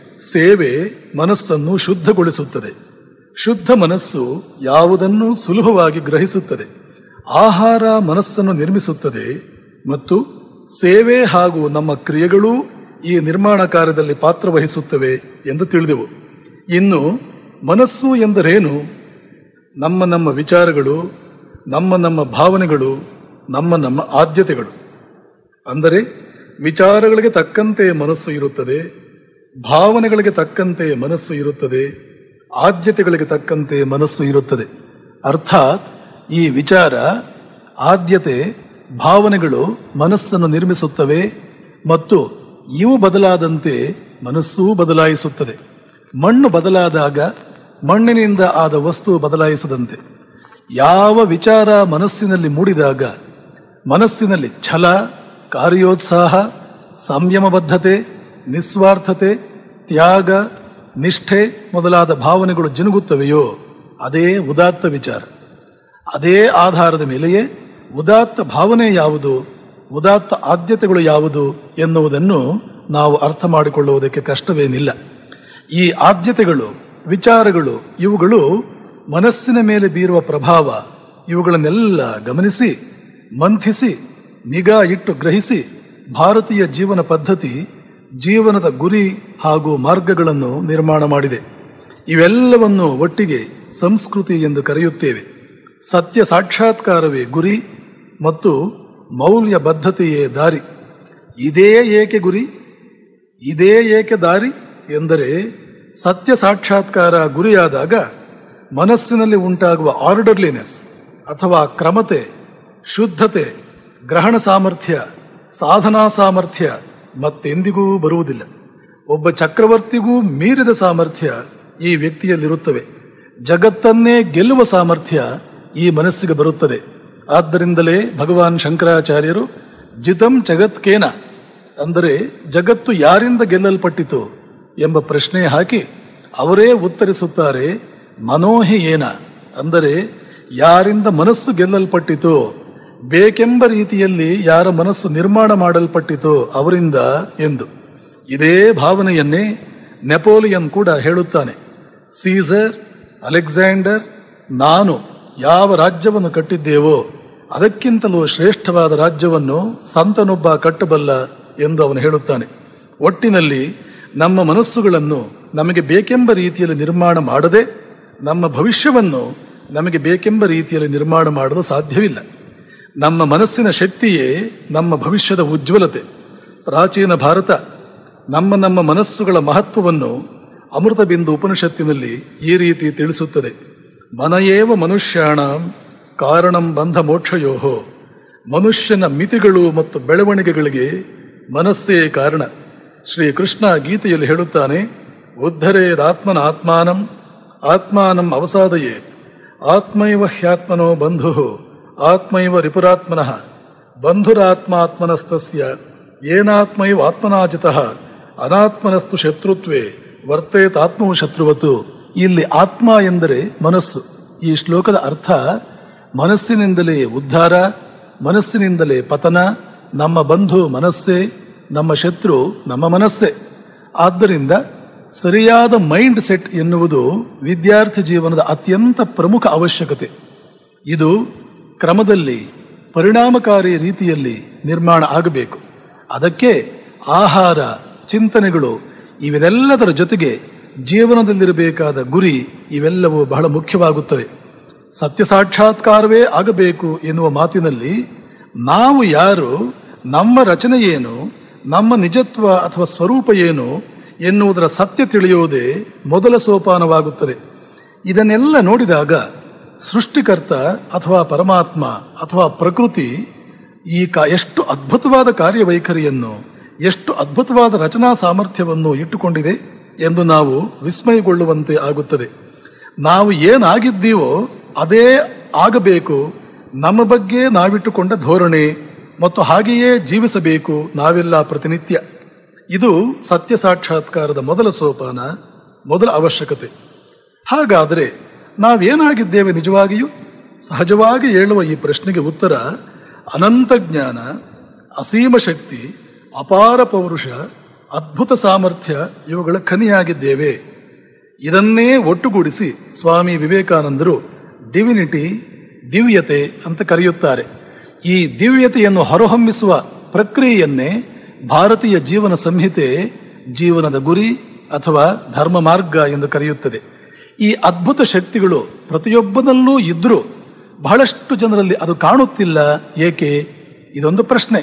ಸೇವೆ ಮನಸ್ಸನ್ನು ಶುದ್ಧಗೊಳಿಸುತ್ತದೆ ಶುದ್ಧ ಮನಸ್ಸು ಯಾವುದನ್ನು ಸುಲಭವಾಗಿ ಗ್ರಹಿಸುತ್ತದೆ ಆಹಾರ ಮನಸ್ಸನ್ನು ನಿರ್ಮಿಸುತ್ತದೆ ಮತ್ತು ಸೇವೆ ಹಾಗೂ ನಮ್ಮ ಕ್ರಿಯೆಗಳೂ ಈ ನಿರ್ಮಾಣ ಕಾರ್ಯದಲ್ಲಿ ಪಾತ್ರವಹಿಸುತ್ತವೆ ಎಂದು ತಿಳಿದೆವು ಇನ್ನು ಮನಸ್ಸು ಎಂದರೇನು ನಮ್ಮ ನಮ್ಮ ವಿಚಾರಗಳು ನಮ್ಮ ನಮ್ಮ ಭಾವನೆಗಳು ನಮ್ಮ ನಮ್ಮ ಆದ್ಯತೆಗಳು ಅಂದರೆ ವಿಚಾರಗಳಿಗೆ ತಕ್ಕಂತೆ ಮನಸ್ಸು ಇರುತ್ತದೆ ಭಾವನೆಗಳಿಗೆ ತಕ್ಕಂತೆ ಮನಸ್ಸು ಇರುತ್ತದೆ ಆದ್ಯತೆಗಳಿಗೆ ತಕ್ಕಂತೆ ಮನಸ್ಸು ಇರುತ್ತದೆ ಅರ್ಥಾತ್ ಈ ವಿಚಾರ ಆದ್ಯತೆ ಭಾವನೆಗಳು ಮನಸ್ಸನ್ನು ನಿರ್ಮಿಸುತ್ತವೆ ಮತ್ತು ಇವು ಬದಲಾದಂತೆ ಮನಸ್ಸೂ ಬದಲಾಯಿಸುತ್ತದೆ ಮಣ್ಣು ಬದಲಾದಾಗ ಮಣ್ಣಿನಿಂದ ಆದ ವಸ್ತು ಬದಲಾಯಿಸದಂತೆ ಯಾವ ವಿಚಾರ ಮನಸ್ಸಿನಲ್ಲಿ ಮೂಡಿದಾಗ ಮನಸ್ಸಿನಲ್ಲಿ ಛಲ ಕಾರ್ಯೋತ್ಸಾಹ ಸಂಯಮಬದ್ಧತೆ ನಿಸ್ವಾರ್ಥತೆ ತ್ಯಾಗ ನಿಷ್ಠೆ ಮೊದಲಾದ ಭಾವನೆಗಳು ಜಿನುಗುತ್ತವೆಯೋ ಅದೇ ಉದಾತ್ತ ವಿಚಾರ ಅದೇ ಆಧಾರದ ಮೇಲೆಯೇ ಉದಾತ್ತ ಭಾವನೆ ಯಾವುದು ಉದಾತ್ತ ಆದ್ಯತೆಗಳು ಯಾವುದು ಎನ್ನುವುದನ್ನು ನಾವು ಅರ್ಥ ಮಾಡಿಕೊಳ್ಳುವುದಕ್ಕೆ ಕಷ್ಟವೇನಿಲ್ಲ ಈ ಆದ್ಯತೆಗಳು ವಿಚಾರಗಳು ಇವುಗಳು ಮನಸ್ಸಿನ ಮೇಲೆ ಬೀರುವ ಪ್ರಭಾವ ಇವುಗಳನ್ನೆಲ್ಲ ಗಮನಿಸಿ ಮಂಥಿಸಿ ನಿಗಾ ಇಟ್ಟು ಗ್ರಹಿಸಿ ಭಾರತೀಯ ಜೀವನ ಪದ್ಧತಿ ಜೀವನದ ಗುರಿ ಹಾಗೂ ಮಾರ್ಗಗಳನ್ನು ನಿರ್ಮಾಣ ಮಾಡಿದೆ ಇವೆಲ್ಲವನ್ನು ಒಟ್ಟಿಗೆ ಸಂಸ್ಕೃತಿ ಎಂದು ಕರೆಯುತ್ತೇವೆ ಸತ್ಯ ಸಾಕ್ಷಾತ್ಕಾರವೇ ಗುರಿ ಮತ್ತು ಮೌಲ್ಯ ಬದ್ಧತೆಯೇ ದಾರಿ ಇದೇ ಏಕೆ ಗುರಿ ಇದೇ ಏಕೆ ದಾರಿ ಎಂದರೆ ಸತ್ಯ ಸಾಕ್ಷಾತ್ಕಾರ ಗುರಿಯಾದಾಗ ಮನಸ್ಸಿನಲ್ಲಿ ಉಂಟಾಗುವ ಆರ್ಡರ್ಲಿನೆಸ್ ಅಥವಾ ಕ್ರಮತೆ ಶುದ್ಧತೆ ಗ್ರಹಣ ಸಾಮರ್ಥ್ಯ ಸಾಧನಾ ಸಾಮರ್ಥ್ಯ ಮತ್ತೆಂದಿಗೂ ಬರುವುದಿಲ್ಲ ಒಬ್ಬ ಚಕ್ರವರ್ತಿಗೂ ಮೀರಿದ ಸಾಮರ್ಥ್ಯ ಈ ವ್ಯಕ್ತಿಯಲ್ಲಿರುತ್ತವೆ ಜಗತ್ತನ್ನೇ ಗೆಲ್ಲುವ ಸಾಮರ್ಥ್ಯ ಈ ಮನಸ್ಸಿಗೆ ಬರುತ್ತದೆ ಆದ್ದರಿಂದಲೇ ಭಗವಾನ್ ಶಂಕರಾಚಾರ್ಯರು ಜಿತಂ ಜಗತ್ಕೇನ ಅಂದರೆ ಜಗತ್ತು ಯಾರಿಂದ ಗೆಲ್ಲಲ್ಪಟ್ಟಿತು ಎಂಬ ಪ್ರಶ್ನೆ ಹಾಕಿ ಅವರೇ ಉತ್ತರಿಸುತ್ತಾರೆ ಮನೋಹಿ ಏನ ಅಂದರೆ ಯಾರಿಂದ ಮನಸ್ಸು ಗೆಲ್ಲಲ್ಪಟ್ಟಿತೋ ಬೇಕೆಂಬ ರೀತಿಯಲ್ಲಿ ಯಾರ ಮನಸ್ಸು ನಿರ್ಮಾಣ ಮಾಡಲ್ಪಟ್ಟಿತೋ ಅವರಿಂದ ಎಂದು ಇದೇ ಭಾವನೆಯನ್ನೇ ನೆಪೋಲಿಯನ್ ಕೂಡ ಹೇಳುತ್ತಾನೆ ಸೀಸರ್ ಅಲೆಕ್ಸಾಂಡರ್ ನಾನು ಯಾವ ರಾಜ್ಯವನ್ನು ಕಟ್ಟಿದ್ದೇವೋ ಅದಕ್ಕಿಂತಲೂ ಶ್ರೇಷ್ಠವಾದ ರಾಜ್ಯವನ್ನು ಸಂತನೊಬ್ಬ ಕಟ್ಟಬಲ್ಲ ಎಂದು ಅವನು ಹೇಳುತ್ತಾನೆ ಒಟ್ಟಿನಲ್ಲಿ ನಮ್ಮ ಮನಸ್ಸುಗಳನ್ನು ನಮಗೆ ಬೇಕೆಂಬ ರೀತಿಯಲ್ಲಿ ನಿರ್ಮಾಣ ಮಾಡದೆ ನಮ್ಮ ಭವಿಷ್ಯವನ್ನು ನಮಗೆ ಬೇಕೆಂಬ ರೀತಿಯಲ್ಲಿ ನಿರ್ಮಾಣ ಮಾಡಲು ಸಾಧ್ಯವಿಲ್ಲ ನಮ್ಮ ಮನಸ್ಸಿನ ಶಕ್ತಿಯೇ ನಮ್ಮ ಭವಿಷ್ಯದ ಉಜ್ವಲತೆ ಪ್ರಾಚೀನ ಭಾರತ ನಮ್ಮ ನಮ್ಮ ಮನಸ್ಸುಗಳ ಮಹತ್ವವನ್ನು ಅಮೃತ ಬಿಂದು ಉಪನಿಷತ್ತಿನಲ್ಲಿ ಈ ರೀತಿ ತಿಳಿಸುತ್ತದೆ ಮನಯೇವ ಮನುಷ್ಯಾಣ ಕಾರಣಂ ಬಂಧ ಮೋಕ್ಷಯೋಹೋ ಮನುಷ್ಯನ ಮಿತಿಗಳು ಮತ್ತು ಬೆಳವಣಿಗೆಗಳಿಗೆ ಮನಸ್ಸೇ ಕಾರಣ ಶ್ರೀ ಕೃಷ್ಣ ಗೀತೆಯಲ್ಲಿ ಹೇಳುತ್ತಾನೆ ಉದ್ಧರೇದಾತ್ಮನ ಆತ್ಮಾನಂ ಆತ್ಮಾನಂ ಅವಸಾದಯೇ ಆತ್ಮೈವ ಹ್ಯಾತ್ಮನೋ ಬಂಧು ಆತ್ಮೈವ ರಿಪುರಾತ್ಮನಃ ಬಂಧುರಾತ್ಮಾತ್ಮನಸ್ತಸ್ಯ ಏನಾತ್ಮೈವ ಆತ್ಮನಾಜಿತಃ ಅನಾತ್ಮನಸ್ತು ಶತ್ರುತ್ವೇ ವರ್ತೇತಾತ್ಮವು ಶತ್ರುವತು ಇಲ್ಲಿ ಆತ್ಮ ಎಂದರೆ ಮನಸ್ಸು ಈ ಶ್ಲೋಕದ ಅರ್ಥ ಮನಸ್ಸಿನಿಂದಲೇ ಉದ್ಧಾರ ಮನಸ್ಸಿನಿಂದಲೇ ಪತನ ನಮ್ಮ ಬಂಧು ಮನಸ್ಸೇ ನಮ್ಮ ಶತ್ರು ನಮ್ಮ ಮನಸ್ಸೇ ಆದ್ದರಿಂದ ಸರಿಯಾದ ಮೈಂಡ್ ಸೆಟ್ ಎನ್ನುವುದು ವಿದ್ಯಾರ್ಥಿ ಜೀವನದ ಅತ್ಯಂತ ಪ್ರಮುಖ ಅವಶ್ಯಕತೆ ಇದು ಕ್ರಮದಲ್ಲಿ ಪರಿಣಾಮಕಾರಿ ರೀತಿಯಲ್ಲಿ ನಿರ್ಮಾಣ ಆಗಬೇಕು ಅದಕ್ಕೆ ಆಹಾರ ಚಿಂತನೆಗಳು ಇವೆಲ್ಲದರ ಜೊತೆಗೆ ಜೀವನದಲ್ಲಿರಬೇಕಾದ ಗುರಿ ಇವೆಲ್ಲವೂ ಬಹಳ ಮುಖ್ಯವಾಗುತ್ತದೆ ಸತ್ಯ ಸಾಕ್ಷಾತ್ಕಾರವೇ ಆಗಬೇಕು ಎನ್ನುವ ಮಾತಿನಲ್ಲಿ ನಾವು ಯಾರು ನಮ್ಮ ರಚನೆ ಏನು ನಮ್ಮ ನಿಜತ್ವ ಅಥವಾ ಸ್ವರೂಪ ಏನು ಎನ್ನುವುದರ ಸತ್ಯ ತಿಳಿಯುವುದೇ ಮೊದಲ ಸೋಪಾನವಾಗುತ್ತದೆ ಇದನ್ನೆಲ್ಲ ನೋಡಿದಾಗ ಸೃಷ್ಟಿಕರ್ತ ಅಥವಾ ಪರಮಾತ್ಮ ಅಥವಾ ಪ್ರಕೃತಿ ಈ ಕಾ ಎಷ್ಟು ಅದ್ಭುತವಾದ ಕಾರ್ಯವೈಖರಿಯನ್ನು ಎಷ್ಟು ಅದ್ಭುತವಾದ ರಚನಾ ಸಾಮರ್ಥ್ಯವನ್ನು ಇಟ್ಟುಕೊಂಡಿದೆ ಎಂದು ನಾವು ವಿಸ್ಮಯಗೊಳ್ಳುವಂತೆ ಆಗುತ್ತದೆ ನಾವು ಏನಾಗಿದ್ದೀವೋ ಅದೇ ಆಗಬೇಕು ನಮ್ಮ ಬಗ್ಗೆ ನಾವಿಟ್ಟುಕೊಂಡ ಧೋರಣೆ ಮತ್ತು ಹಾಗೆಯೇ ಜೀವಿಸಬೇಕು ನಾವೆಲ್ಲ ಪ್ರತಿನಿತ್ಯ ಇದು ಸತ್ಯ ಸಾಕ್ಷಾತ್ಕಾರದ ಮೊದಲ ಸೋಪಾನ ಮೊದಲ ಅವಶ್ಯಕತೆ ಹಾಗಾದರೆ ನಾವೇನಾಗಿದ್ದೇವೆ ನಿಜವಾಗಿಯೂ ಸಹಜವಾಗಿ ಹೇಳುವ ಈ ಪ್ರಶ್ನೆಗೆ ಉತ್ತರ ಅನಂತ ಜ್ಞಾನ ಅಸೀಮ ಶಕ್ತಿ ಅಪಾರ ಪೌರುಷ ಅದ್ಭುತ ಸಾಮರ್ಥ್ಯ ಇವುಗಳ ಖನಿಯಾಗಿದ್ದೇವೆ ಇದನ್ನೇ ಒಟ್ಟುಗೂಡಿಸಿ ಸ್ವಾಮಿ ವಿವೇಕಾನಂದರು ಡಿವಿನಿಟಿ ದಿವ್ಯತೆ ಅಂತ ಕರೆಯುತ್ತಾರೆ ಈ ದಿವ್ಯತೆಯನ್ನು ಹೊರಹೊಮ್ಮಿಸುವ ಪ್ರಕ್ರಿಯೆಯನ್ನೇ ಭಾರತೀಯ ಜೀವನ ಸಂಹಿತೆ ಜೀವನದ ಗುರಿ ಅಥವಾ ಧರ್ಮ ಮಾರ್ಗ ಎಂದು ಕರೆಯುತ್ತದೆ ಈ ಅದ್ಭುತ ಶಕ್ತಿಗಳು ಪ್ರತಿಯೊಬ್ಬನಲ್ಲೂ ಇದ್ರೂ ಬಹಳಷ್ಟು ಜನರಲ್ಲಿ ಅದು ಕಾಣುತ್ತಿಲ್ಲ ಏಕೆ ಇದೊಂದು ಪ್ರಶ್ನೆ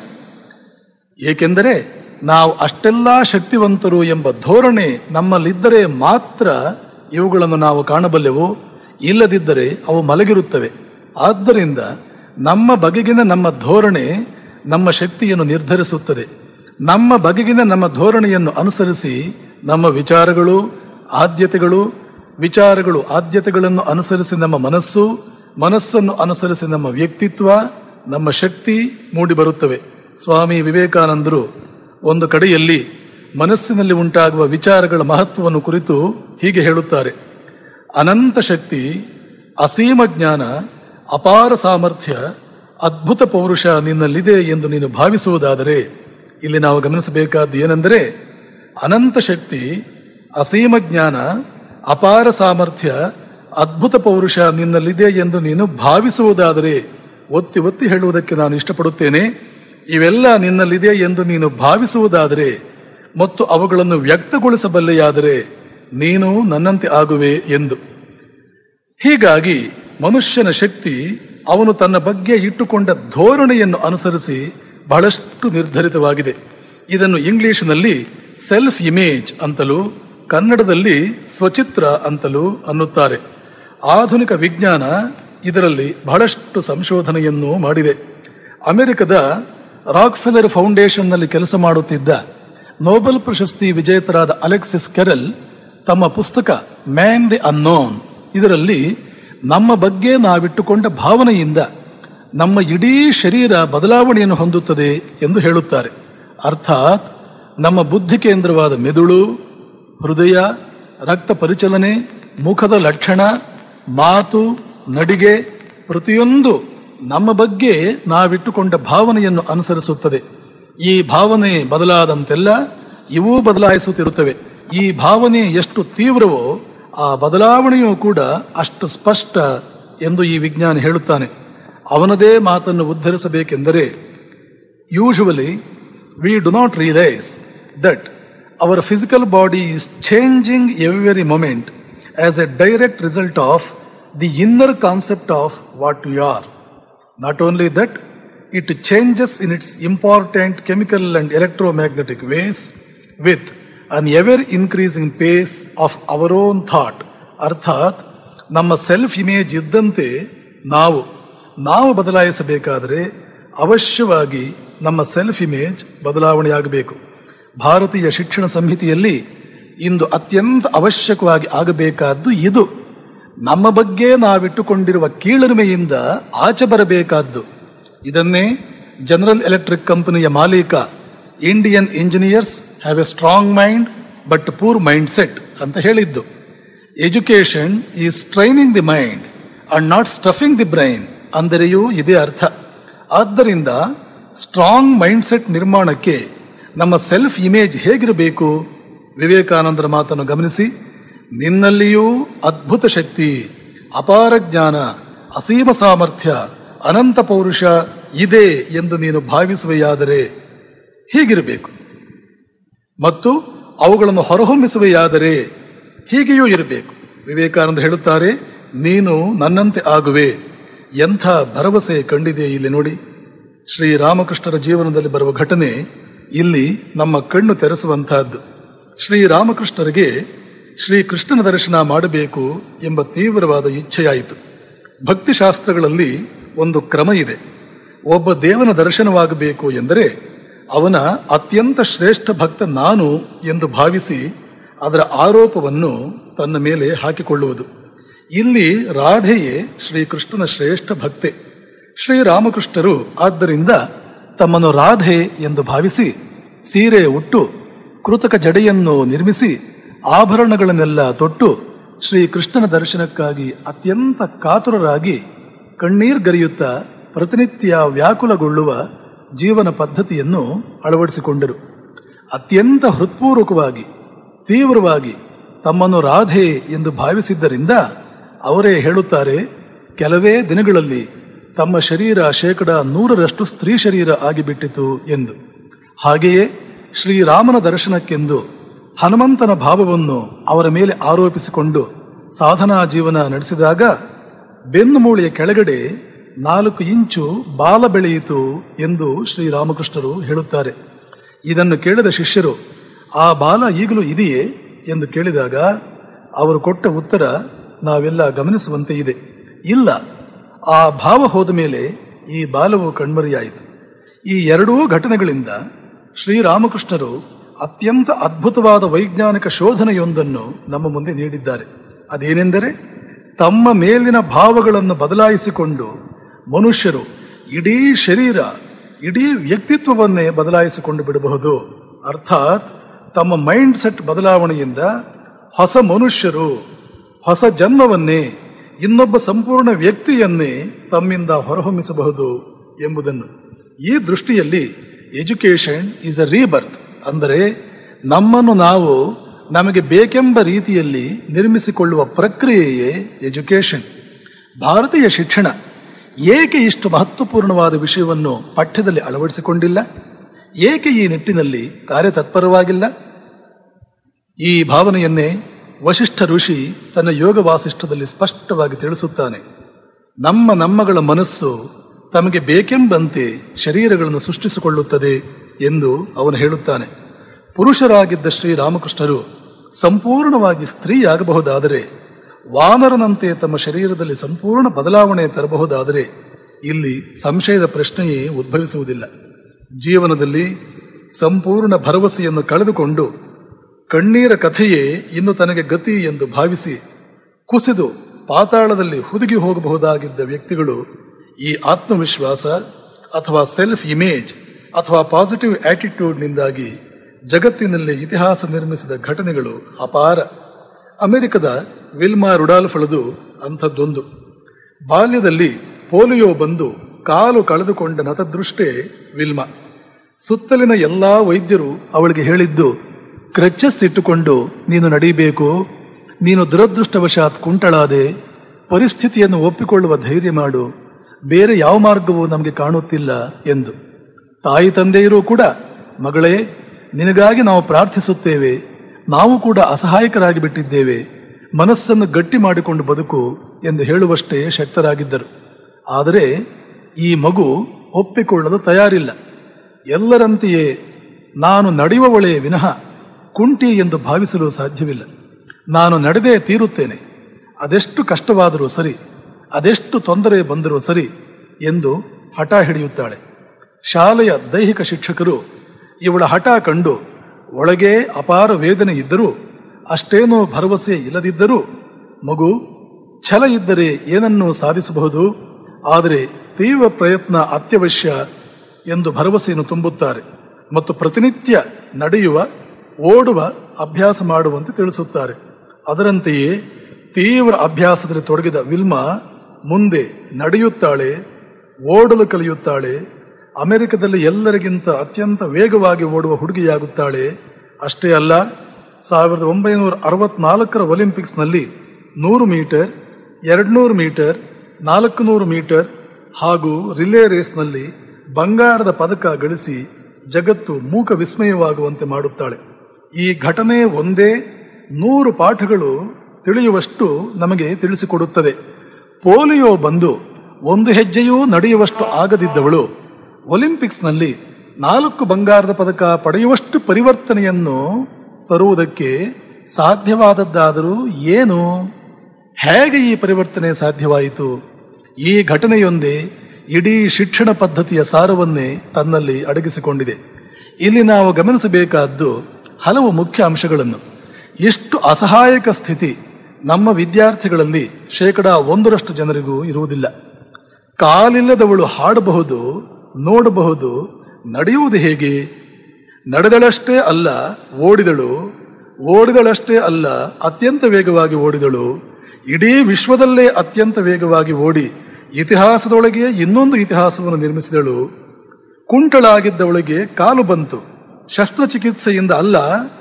ಏಕೆಂದರೆ ನಾವು ಅಷ್ಟೆಲ್ಲ ಶಕ್ತಿವಂತರು ಎಂಬ ಧೋರಣೆ ನಮ್ಮಲ್ಲಿದ್ದರೆ ಮಾತ್ರ ಇವುಗಳನ್ನು ನಾವು ಕಾಣಬಲ್ಲೆವು ಇಲ್ಲದಿದ್ದರೆ ಅವು ಮಲಗಿರುತ್ತವೆ ಆದ್ದರಿಂದ ನಮ್ಮ ಬಗೆಗಿನ ನಮ್ಮ ಧೋರಣೆ ನಮ್ಮ ಶಕ್ತಿಯನ್ನು ನಿರ್ಧರಿಸುತ್ತದೆ ನಮ್ಮ ಬಗೆಗಿನ ನಮ್ಮ ಧೋರಣೆಯನ್ನು ಅನುಸರಿಸಿ ನಮ್ಮ ವಿಚಾರಗಳು ಆದ್ಯತೆಗಳು ವಿಚಾರಗಳು ಆದ್ಯತೆಗಳನ್ನು ಅನುಸರಿಸಿ ನಮ್ಮ ಮನಸ್ಸು ಮನಸ್ಸನ್ನು ಅನುಸರಿಸಿ ನಮ್ಮ ವ್ಯಕ್ತಿತ್ವ ನಮ್ಮ ಶಕ್ತಿ ಮೂಡಿಬರುತ್ತವೆ ಸ್ವಾಮಿ ವಿವೇಕಾನಂದರು ಒಂದು ಕಡೆಯಲ್ಲಿ ಮನಸ್ಸಿನಲ್ಲಿ ಉಂಟಾಗುವ ವಿಚಾರಗಳ ಮಹತ್ವವನ್ನು ಕುರಿತು ಹೀಗೆ ಹೇಳುತ್ತಾರೆ ಅನಂತ ಶಕ್ತಿ ಅಸೀಮ ಜ್ಞಾನ ಅಪಾರ ಸಾಮರ್ಥ್ಯ ಅದ್ಭುತ ಪೌರುಷ ನಿನ್ನಲ್ಲಿದೆ ಎಂದು ನೀನು ಭಾವಿಸುವುದಾದರೆ ಇಲ್ಲಿ ನಾವು ಗಮನಿಸಬೇಕಾದ್ದು ಏನೆಂದರೆ ಅನಂತ ಶಕ್ತಿ ಅಸೀಮ ಜ್ಞಾನ ಅಪಾರ ಸಾಮರ್ಥ್ಯ ಅದ್ಭುತ ಪೌರುಷ ನಿನ್ನಲ್ಲಿದೆ ಎಂದು ನೀನು ಭಾವಿಸುವುದಾದರೆ ಒತ್ತಿ ಒತ್ತಿ ಹೇಳುವುದಕ್ಕೆ ನಾನು ಇಷ್ಟಪಡುತ್ತೇನೆ ಇವೆಲ್ಲ ನಿನ್ನಲ್ಲಿದೆ ಎಂದು ನೀನು ಭಾವಿಸುವುದಾದರೆ ಮತ್ತು ಅವುಗಳನ್ನು ವ್ಯಕ್ತಗೊಳಿಸಬಲ್ಲೆಯಾದರೆ ನೀನು ನನ್ನಂತೆ ಆಗುವೆ ಎಂದು ಹೀಗಾಗಿ ಮನುಷ್ಯನ ಶಕ್ತಿ ಅವನು ತನ್ನ ಬಗ್ಗೆ ಇಟ್ಟುಕೊಂಡ ಧೋರಣೆಯನ್ನು ಅನುಸರಿಸಿ ಬಹಳಷ್ಟು ನಿರ್ಧರಿತವಾಗಿದೆ ಇದನ್ನು ಇಂಗ್ಲಿಷ್ನಲ್ಲಿ ಸೆಲ್ಫ್ ಇಮೇಜ್ ಅಂತಲೂ ಕನ್ನಡದಲ್ಲಿ ಸ್ವಚಿತ್ರ ಅಂತಲೂ ಅನ್ನುತ್ತಾರೆ ಆಧುನಿಕ ವಿಜ್ಞಾನ ಇದರಲ್ಲಿ ಬಹಳಷ್ಟು ಸಂಶೋಧನೆಯನ್ನು ಮಾಡಿದೆ ಅಮೆರಿಕದ ರಾಕ್ಫೆಲರ್ ಫೌಂಡೇಶನ್ನಲ್ಲಿ ಕೆಲಸ ಮಾಡುತ್ತಿದ್ದ ನೋಬೆಲ್ ಪ್ರಶಸ್ತಿ ವಿಜೇತರಾದ ಅಲೆಕ್ಸಿಸ್ ಕೆರಲ್ ತಮ್ಮ ಪುಸ್ತಕ ಮ್ಯಾನ್ ದಿ ಅನ್ನೋನ್ ಇದರಲ್ಲಿ ನಮ್ಮ ಬಗ್ಗೆ ನಾವಿಟ್ಟುಕೊಂಡ ಭಾವನೆಯಿಂದ ನಮ್ಮ ಇಡೀ ಶರೀರ ಬದಲಾವಣೆಯನ್ನು ಹೊಂದುತ್ತದೆ ಎಂದು ಹೇಳುತ್ತಾರೆ ಅರ್ಥಾತ್ ನಮ್ಮ ಬುದ್ಧಿ ಕೇಂದ್ರವಾದ ಮೆದುಳು ಹೃದಯ ರಕ್ತ ಪರಿಚಲನೆ ಮುಖದ ಲಕ್ಷಣ ಮಾತು ನಡಿಗೆ ಪ್ರತಿಯೊಂದು ನಮ್ಮ ಬಗ್ಗೆ ನಾವಿಟ್ಟುಕೊಂಡ ಭಾವನೆಯನ್ನು ಅನುಸರಿಸುತ್ತದೆ ಈ ಭಾವನೆ ಬದಲಾದಂತೆಲ್ಲ ಇವೂ ಬದಲಾಯಿಸುತ್ತಿರುತ್ತವೆ ಈ ಭಾವನೆ ಎಷ್ಟು ತೀವ್ರವೋ ಆ ಬದಲಾವಣೆಯೂ ಕೂಡ ಅಷ್ಟು ಸ್ಪಷ್ಟ ಎಂದು ಈ ವಿಜ್ಞಾನಿ ಹೇಳುತ್ತಾನೆ ಅವನದೇ ಮಾತನ್ನು ಉದ್ಧರಿಸಬೇಕೆಂದರೆ usually we do not realise that our physical body is changing every moment as a direct result of the inner concept of what you are Not only that, it changes in its important chemical and electromagnetic ways with an ever increasing pace of our own thought. ಅರ್ಥಾತ್ ನಮ್ಮ self image ಇದ್ದಂತೆ ನಾವು ನಾವು ಬದಲಾಯಿಸಬೇಕಾದರೆ ಅವಶ್ಯವಾಗಿ ನಮ್ಮ self image ಬದಲಾವಣೆಯಾಗಬೇಕು ಭಾರತೀಯ ಶಿಕ್ಷಣ ಸಂಹಿತೆಯಲ್ಲಿ ಇಂದು ಅತ್ಯಂತ ಅವಶ್ಯಕವಾಗಿ ಆಗಬೇಕಾದ್ದು ಇದು ನಮ್ಮ ಬಗ್ಗೆ ನಾವಿಟ್ಟುಕೊಂಡಿರುವ ಕೀಳರಿಮೆಯಿಂದ ಆಚೆ ಬರಬೇಕಾದ್ದು ಇದನ್ನೇ ಜನರಲ್ ಎಲೆಕ್ಟ್ರಿಕ್ ಕಂಪನಿಯ ಮಾಲೀಕ Indian engineers have a strong mind but poor mindset ಅಂತ ಹೇಳಿದ್ದು education is training the mind and not stuffing the brain ಅಂದರೆಯೂ ಇದೇ ಅರ್ಥ ಆದ್ದರಿಂದ ಸ್ಟ್ರಾಂಗ್ ಮೈಂಡ್ ಸೆಟ್ ನಿರ್ಮಾಣಕ್ಕೆ ನಮ್ಮ ಸೆಲ್ಫ್ ಇಮೇಜ್ ಹೇಗಿರಬೇಕು ವಿವೇಕಾನಂದರ ಮಾತನ್ನು ಗಮನಿಸಿ ನಿನ್ನಲ್ಲಿಯೂ ಅದ್ಭುತ ಶಕ್ತಿ ಅಪಾರ ಜ್ಞಾನ ಅಸೀಮ ಸಾಮರ್ಥ್ಯ ಅನಂತ ಪೌರುಷ ಇದೆ ಎಂದು ನೀನು ಭಾವಿಸುವೆಯಾದರೆ ಹೀಗಿರಬೇಕು ಮತ್ತು ಅವುಗಳನ್ನು ಹೊರಹೊಮ್ಮಿಸುವೆಯಾದರೆ ಹೀಗೆಯೂ ಇರಬೇಕು ವಿವೇಕಾನಂದ ಹೇಳುತ್ತಾರೆ ನೀನು ನನ್ನಂತೆ ಆಗುವೆ ಎಂಥ ಭರವಸೆ ಕಂಡಿದೆ ಇಲ್ಲಿ ನೋಡಿ ಶ್ರೀರಾಮಕೃಷ್ಣರ ಜೀವನದಲ್ಲಿ ಬರುವ ಘಟನೆ ಇಲ್ಲಿ ನಮ್ಮ ಕಣ್ಣು ತೆರೆಸುವಂತಹದ್ದು ಶ್ರೀರಾಮಕೃಷ್ಣರಿಗೆ ಶ್ರೀಕೃಷ್ಣನ ದರ್ಶನ ಮಾಡಬೇಕು ಎಂಬ ತೀವ್ರವಾದ ಇಚ್ಛೆಯಾಯಿತು ಭಕ್ತಿಶಾಸ್ತ್ರಗಳಲ್ಲಿ ಒಂದು ಕ್ರಮ ಇದೆ ಒಬ್ಬ ದೇವನ ದರ್ಶನವಾಗಬೇಕು ಎಂದರೆ ಅವನ ಅತ್ಯಂತ ಶ್ರೇಷ್ಠ ಭಕ್ತ ನಾನು ಎಂದು ಭಾವಿಸಿ ಅದರ ಆರೋಪವನ್ನು ತನ್ನ ಮೇಲೆ ಹಾಕಿಕೊಳ್ಳುವುದು ಇಲ್ಲಿ ರಾಧೆಯೇ ಶ್ರೀಕೃಷ್ಣನ ಶ್ರೇಷ್ಠ ಭಕ್ತೆ ಶ್ರೀರಾಮಕೃಷ್ಣರು ಆದ್ದರಿಂದ ತಮ್ಮನ್ನು ರಾಧೆ ಎಂದು ಭಾವಿಸಿ ಸೀರೆ ಉಟ್ಟು ಕೃತಕ ಜಡೆಯನ್ನು ನಿರ್ಮಿಸಿ ಆಭರಣಗಳನ್ನೆಲ್ಲ ತೊಟ್ಟು ಶ್ರೀಕೃಷ್ಣನ ದರ್ಶನಕ್ಕಾಗಿ ಅತ್ಯಂತ ಕಾತುರರಾಗಿ ಕಣ್ಣೀರ್ಗರಿಯುತ್ತಾ ಪ್ರತಿನಿತ್ಯ ವ್ಯಾಕುಲಗೊಳ್ಳುವ ಜೀವನ ಪದ್ಧತಿಯನ್ನು ಅಳವಡಿಸಿಕೊಂಡರು ಅತ್ಯಂತ ಹೃತ್ಪೂರ್ವಕವಾಗಿ ತೀವ್ರವಾಗಿ ತಮ್ಮನ್ನು ರಾಧೆ ಎಂದು ಭಾವಿಸಿದ್ದರಿಂದ ಅವರೇ ಹೇಳುತ್ತಾರೆ ಕೆಲವೇ ದಿನಗಳಲ್ಲಿ ತಮ್ಮ ಶರೀರ ಶೇಕಡ ನೂರರಷ್ಟು ಸ್ತ್ರೀ ಶರೀರ ಆಗಿಬಿಟ್ಟಿತು ಎಂದು ಹಾಗೆಯೇ ಶ್ರೀರಾಮನ ದರ್ಶನಕ್ಕೆಂದು ಹನುಮಂತನ ಭಾವವನ್ನು ಅವರ ಮೇಲೆ ಆರೋಪಿಸಿಕೊಂಡು ಸಾಧನಾ ಜೀವನ ನಡೆಸಿದಾಗ ಬೆನ್ನು ಮೂಳೆಯ ಕೆಳಗಡೆ ನಾಲ್ಕು ಇಂಚು ಬಾಲ ಬೆಳೆಯಿತು ಎಂದು ಶ್ರೀರಾಮಕೃಷ್ಣರು ಹೇಳುತ್ತಾರೆ ಇದನ್ನು ಕೇಳಿದ ಶಿಷ್ಯರು ಆ ಬಾಲ ಈಗಲೂ ಇದೆಯೇ ಎಂದು ಕೇಳಿದಾಗ ಅವರು ಕೊಟ್ಟ ಉತ್ತರ ನಾವೆಲ್ಲ ಗಮನಿಸುವಂತೆ ಇದೆ ಇಲ್ಲ ಆ ಭಾವ ಹೋದ ಮೇಲೆ ಈ ಬಾಲವು ಕಣ್ಮರೆಯಾಯಿತು ಈ ಎರಡೂ ಘಟನೆಗಳಿಂದ ಶ್ರೀರಾಮಕೃಷ್ಣರು ಅತ್ಯಂತ ಅದ್ಭುತವಾದ ವೈಜ್ಞಾನಿಕ ಶೋಧನೆಯೊಂದನ್ನು ನಮ್ಮ ಮುಂದೆ ನೀಡಿದ್ದಾರೆ ಅದೇನೆಂದರೆ ತಮ್ಮ ಮೇಲಿನ ಭಾವಗಳನ್ನು ಬದಲಾಯಿಸಿಕೊಂಡು ಮನುಷ್ಯರು ಇಡೀ ಶರೀರ ಇಡೀ ವ್ಯಕ್ತಿತ್ವವನ್ನೇ ಬದಲಾಯಿಸಿಕೊಂಡು ಬಿಡಬಹುದು ಅರ್ಥಾತ್ ತಮ್ಮ ಮೈಂಡ್ ಸೆಟ್ ಬದಲಾವಣೆಯಿಂದ ಹೊಸ ಮನುಷ್ಯರು ಹೊಸ ಜನ್ಮವನ್ನೇ ಇನ್ನೊಬ್ಬ ಸಂಪೂರ್ಣ ವ್ಯಕ್ತಿಯನ್ನೇ ತಮ್ಮಿಂದ ಹೊರಹೊಮ್ಮಿಸಬಹುದು ಎಂಬುದನ್ನು ಈ ದೃಷ್ಟಿಯಲ್ಲಿ ಎಜುಕೇಶನ್ ಈಸ್ ಅ ರೀಬರ್ತ್ ಅಂದರೆ ನಮ್ಮನ್ನು ನಾವು ನಮಗೆ ಬೇಕೆಂಬ ರೀತಿಯಲ್ಲಿ ನಿರ್ಮಿಸಿಕೊಳ್ಳುವ ಪ್ರಕ್ರಿಯೆಯೇ ಎಜುಕೇಶನ್ ಭಾರತೀಯ ಶಿಕ್ಷಣ ಏಕೆ ಇಷ್ಟು ಮಹತ್ವಪೂರ್ಣವಾದ ವಿಷಯವನ್ನು ಪಠ್ಯದಲ್ಲಿ ಅಳವಡಿಸಿಕೊಂಡಿಲ್ಲ ಏಕೆ ಈ ನಿಟ್ಟಿನಲ್ಲಿ ಕಾರ್ಯತತ್ಪರವಾಗಿಲ್ಲ ಈ ಭಾವನೆಯನ್ನೇ ವಶಿಷ್ಠ ಋಷಿ ತನ್ನ ಯೋಗ ವಾಸಿಷ್ಠದಲ್ಲಿ ಸ್ಪಷ್ಟವಾಗಿ ತಿಳಿಸುತ್ತಾನೆ ನಮ್ಮ ನಮ್ಮಗಳ ಮನಸ್ಸು ತಮಗೆ ಬೇಕೆಂಬಂತೆ ಶರೀರಗಳನ್ನು ಸೃಷ್ಟಿಸಿಕೊಳ್ಳುತ್ತದೆ ಎಂದು ಅವನು ಹೇಳುತ್ತಾನೆ ಪುರುಷರಾಗಿದ್ದ ಶ್ರೀರಾಮಕೃಷ್ಣರು ಸಂಪೂರ್ಣವಾಗಿ ಸ್ತ್ರೀಯಾಗಬಹುದಾದರೆ ವಾನರನಂತೆ ತಮ್ಮ ಶರೀರದಲ್ಲಿ ಸಂಪೂರ್ಣ ಬದಲಾವಣೆ ತರಬಹುದಾದರೆ ಇಲ್ಲಿ ಸಂಶಯದ ಪ್ರಶ್ನೆಯೇ ಉದ್ಭವಿಸುವುದಿಲ್ಲ ಜೀವನದಲ್ಲಿ ಸಂಪೂರ್ಣ ಭರವಸೆಯನ್ನು ಕಳೆದುಕೊಂಡು ಕಣ್ಣೀರ ಕಥೆಯೇ ಇನ್ನು ತನಗೆ ಗತಿ ಎಂದು ಭಾವಿಸಿ ಕುಸಿದು ಪಾತಾಳದಲ್ಲಿ ಹುದುಗಿ ಹೋಗಬಹುದಾಗಿದ್ದ ವ್ಯಕ್ತಿಗಳು ಈ ಆತ್ಮವಿಶ್ವಾಸ ಅಥವಾ ಸೆಲ್ಫ್ ಇಮೇಜ್ ಅಥವಾ ಪಾಸಿಟಿವ್ ಆಟಿಟ್ಯೂಡ್ನಿಂದಾಗಿ ಜಗತ್ತಿನಲ್ಲಿ ಇತಿಹಾಸ ನಿರ್ಮಿಸಿದ ಘಟನೆಗಳು ಅಪಾರ ಅಮೆರಿಕದ ವಿಲ್ಮಾ ರುಡಾಲ್ಫಳದು ಅಂಥದ್ದೊಂದು ಬಾಲ್ಯದಲ್ಲಿ ಪೋಲಿಯೋ ಬಂದು ಕಾಲು ಕಳೆದುಕೊಂಡ ನತದೃಷ್ಟೇ ವಿಲ್ಮಾ ಸುತ್ತಲಿನ ಎಲ್ಲಾ ವೈದ್ಯರು ಅವಳಿಗೆ ಹೇಳಿದ್ದು ಕ್ರಚಸ್ ಇಟ್ಟುಕೊಂಡು ನೀನು ನಡೀಬೇಕು ನೀನು ದುರದೃಷ್ಟವಶಾತ್ ಕುಂಟಳಾದೆ ಪರಿಸ್ಥಿತಿಯನ್ನು ಒಪ್ಪಿಕೊಳ್ಳುವ ಧೈರ್ಯ ಮಾಡು ಬೇರೆ ಯಾವ ಮಾರ್ಗವೂ ನಮಗೆ ಕಾಣುತ್ತಿಲ್ಲ ಎಂದು ತಾಯಿ ತಂದೆಯರೂ ಕೂಡ ಮಗಳೇ ನಿನಗಾಗಿ ನಾವು ಪ್ರಾರ್ಥಿಸುತ್ತೇವೆ ನಾವು ಕೂಡ ಅಸಹಾಯಕರಾಗಿ ಬಿಟ್ಟಿದ್ದೇವೆ ಮನಸ್ಸನ್ನು ಗಟ್ಟಿ ಮಾಡಿಕೊಂಡು ಬದುಕು ಎಂದು ಹೇಳುವಷ್ಟೇ ಶಕ್ತರಾಗಿದ್ದರು ಆದರೆ ಈ ಮಗು ಒಪ್ಪಿಕೊಳ್ಳಲು ತಯಾರಿಲ್ಲ ಎಲ್ಲರಂತೆಯೇ ನಾನು ನಡೆಯುವವಳೇ ವಿನಃ ಕುಂಟಿ ಎಂದು ಭಾವಿಸಲು ಸಾಧ್ಯವಿಲ್ಲ ನಾನು ನಡೆದೇ ತೀರುತ್ತೇನೆ ಅದೆಷ್ಟು ಕಷ್ಟವಾದರೂ ಸರಿ ಅದೆಷ್ಟು ತೊಂದರೆ ಬಂದರೂ ಸರಿ ಎಂದು ಹಠ ಹಿಡಿಯುತ್ತಾಳೆ ಶಾಲೆಯ ದೈಹಿಕ ಶಿಕ್ಷಕರು ಇವಳ ಹಠ ಕಂಡು ಒಳಗೆ ಅಪಾರ ವೇದನೆ ಇದ್ದರೂ ಅಷ್ಟೇನೂ ಭರವಸೆ ಇಲ್ಲದಿದ್ದರೂ ಮಗು ಛಲ ಇದ್ದರೆ ಏನನ್ನೂ ಸಾಧಿಸಬಹುದು ಆದರೆ ತೀವ್ರ ಪ್ರಯತ್ನ ಅತ್ಯವಶ್ಯ ಎಂದು ಭರವಸೆಯನ್ನು ತುಂಬುತ್ತಾರೆ ಮತ್ತು ಪ್ರತಿನಿತ್ಯ ನಡೆಯುವ ಓಡುವ ಅಭ್ಯಾಸ ಮಾಡುವಂತೆ ತಿಳಿಸುತ್ತಾರೆ ಅದರಂತೆಯೇ ತೀವ್ರ ಅಭ್ಯಾಸದಲ್ಲಿ ತೊಡಗಿದ ವಿಲ್ಮಾ ಮುಂದೆ ನಡೆಯುತ್ತಾಳೆ ಓಡಲು ಕಲಿಯುತ್ತಾಳೆ ಅಮೆರಿಕದಲ್ಲಿ ಎಲ್ಲರಿಗಿಂತ ಅತ್ಯಂತ ವೇಗವಾಗಿ ಓಡುವ ಹುಡುಗಿಯಾಗುತ್ತಾಳೆ ಅಷ್ಟೇ ಅಲ್ಲ ಸಾವಿರದ ಒಂಬೈನೂರ ಅರವತ್ನಾಲ್ಕರ ಒಲಿಂಪಿಕ್ಸ್ನಲ್ಲಿ ನೂರು ಮೀಟರ್ ಎರಡ್ನೂರು ಮೀಟರ್ ನಾಲ್ಕು ನೂರು ಮೀಟರ್ ಹಾಗೂ ರಿಲೇ ರೇಸ್ನಲ್ಲಿ ಬಂಗಾರದ ಪದಕ ಗಳಿಸಿ ಜಗತ್ತು ಮೂಕ ವಿಸ್ಮಯವಾಗುವಂತೆ ಮಾಡುತ್ತಾಳೆ ಈ ಘಟನೆ ಒಂದೇ ನೂರು ಪಾಠಗಳು ತಿಳಿಯುವಷ್ಟು ನಮಗೆ ತಿಳಿಸಿಕೊಡುತ್ತದೆ ಪೋಲಿಯೋ ಬಂದು ಒಂದು ಹೆಜ್ಜೆಯೂ ನಡೆಯುವಷ್ಟು ಆಗದಿದ್ದವಳು ಒಲಿಂಪಿಕ್ಸ್ನಲ್ಲಿ ನಾಲ್ಕು ಬಂಗಾರದ ಪದಕ ಪಡೆಯುವಷ್ಟು ಪರಿವರ್ತನೆಯನ್ನು ತರುವುದಕ್ಕೆ ಸಾಧ್ಯವಾದದ್ದಾದರೂ ಏನು ಹೇಗೆ ಈ ಪರಿವರ್ತನೆ ಸಾಧ್ಯವಾಯಿತು ಈ ಘಟನೆಯೊಂದೇ ಇಡೀ ಶಿಕ್ಷಣ ಪದ್ಧತಿಯ ಸಾರವನ್ನೇ ತನ್ನಲ್ಲಿ ಅಡಗಿಸಿಕೊಂಡಿದೆ ಇಲ್ಲಿ ನಾವು ಗಮನಿಸಬೇಕಾದ್ದು ಹಲವು ಮುಖ್ಯ ಅಂಶಗಳನ್ನು ಎಷ್ಟು ಅಸಹಾಯಕ ಸ್ಥಿತಿ ನಮ್ಮ ವಿದ್ಯಾರ್ಥಿಗಳಲ್ಲಿ ಶೇಕಡಾ ಒಂದರಷ್ಟು ಜನರಿಗೂ ಇರುವುದಿಲ್ಲ ಕಾಲಿಲ್ಲದವಳು ಹಾಡಬಹುದು ನೋಡಬಹುದು ನಡೆಯುವುದು ಹೇಗೆ ನಡೆದಳಷ್ಟೇ ಅಲ್ಲ ಓಡಿದಳು ಓಡಿದಳಷ್ಟೇ ಅಲ್ಲ ಅತ್ಯಂತ ವೇಗವಾಗಿ ಓಡಿದಳು ಇಡೀ ವಿಶ್ವದಲ್ಲೇ ಅತ್ಯಂತ ವೇಗವಾಗಿ ಓಡಿ ಇತಿಹಾಸದೊಳಗೆ ಇನ್ನೊಂದು ಇತಿಹಾಸವನ್ನು ನಿರ್ಮಿಸಿದಳು ಕುಂಟಳಾಗಿದ್ದವಳಿಗೆ ಕಾಲು ಬಂತು ಶಸ್ತ್ರಚಿಕಿತ್ಸೆಯಿಂದ ಅಲ್ಲ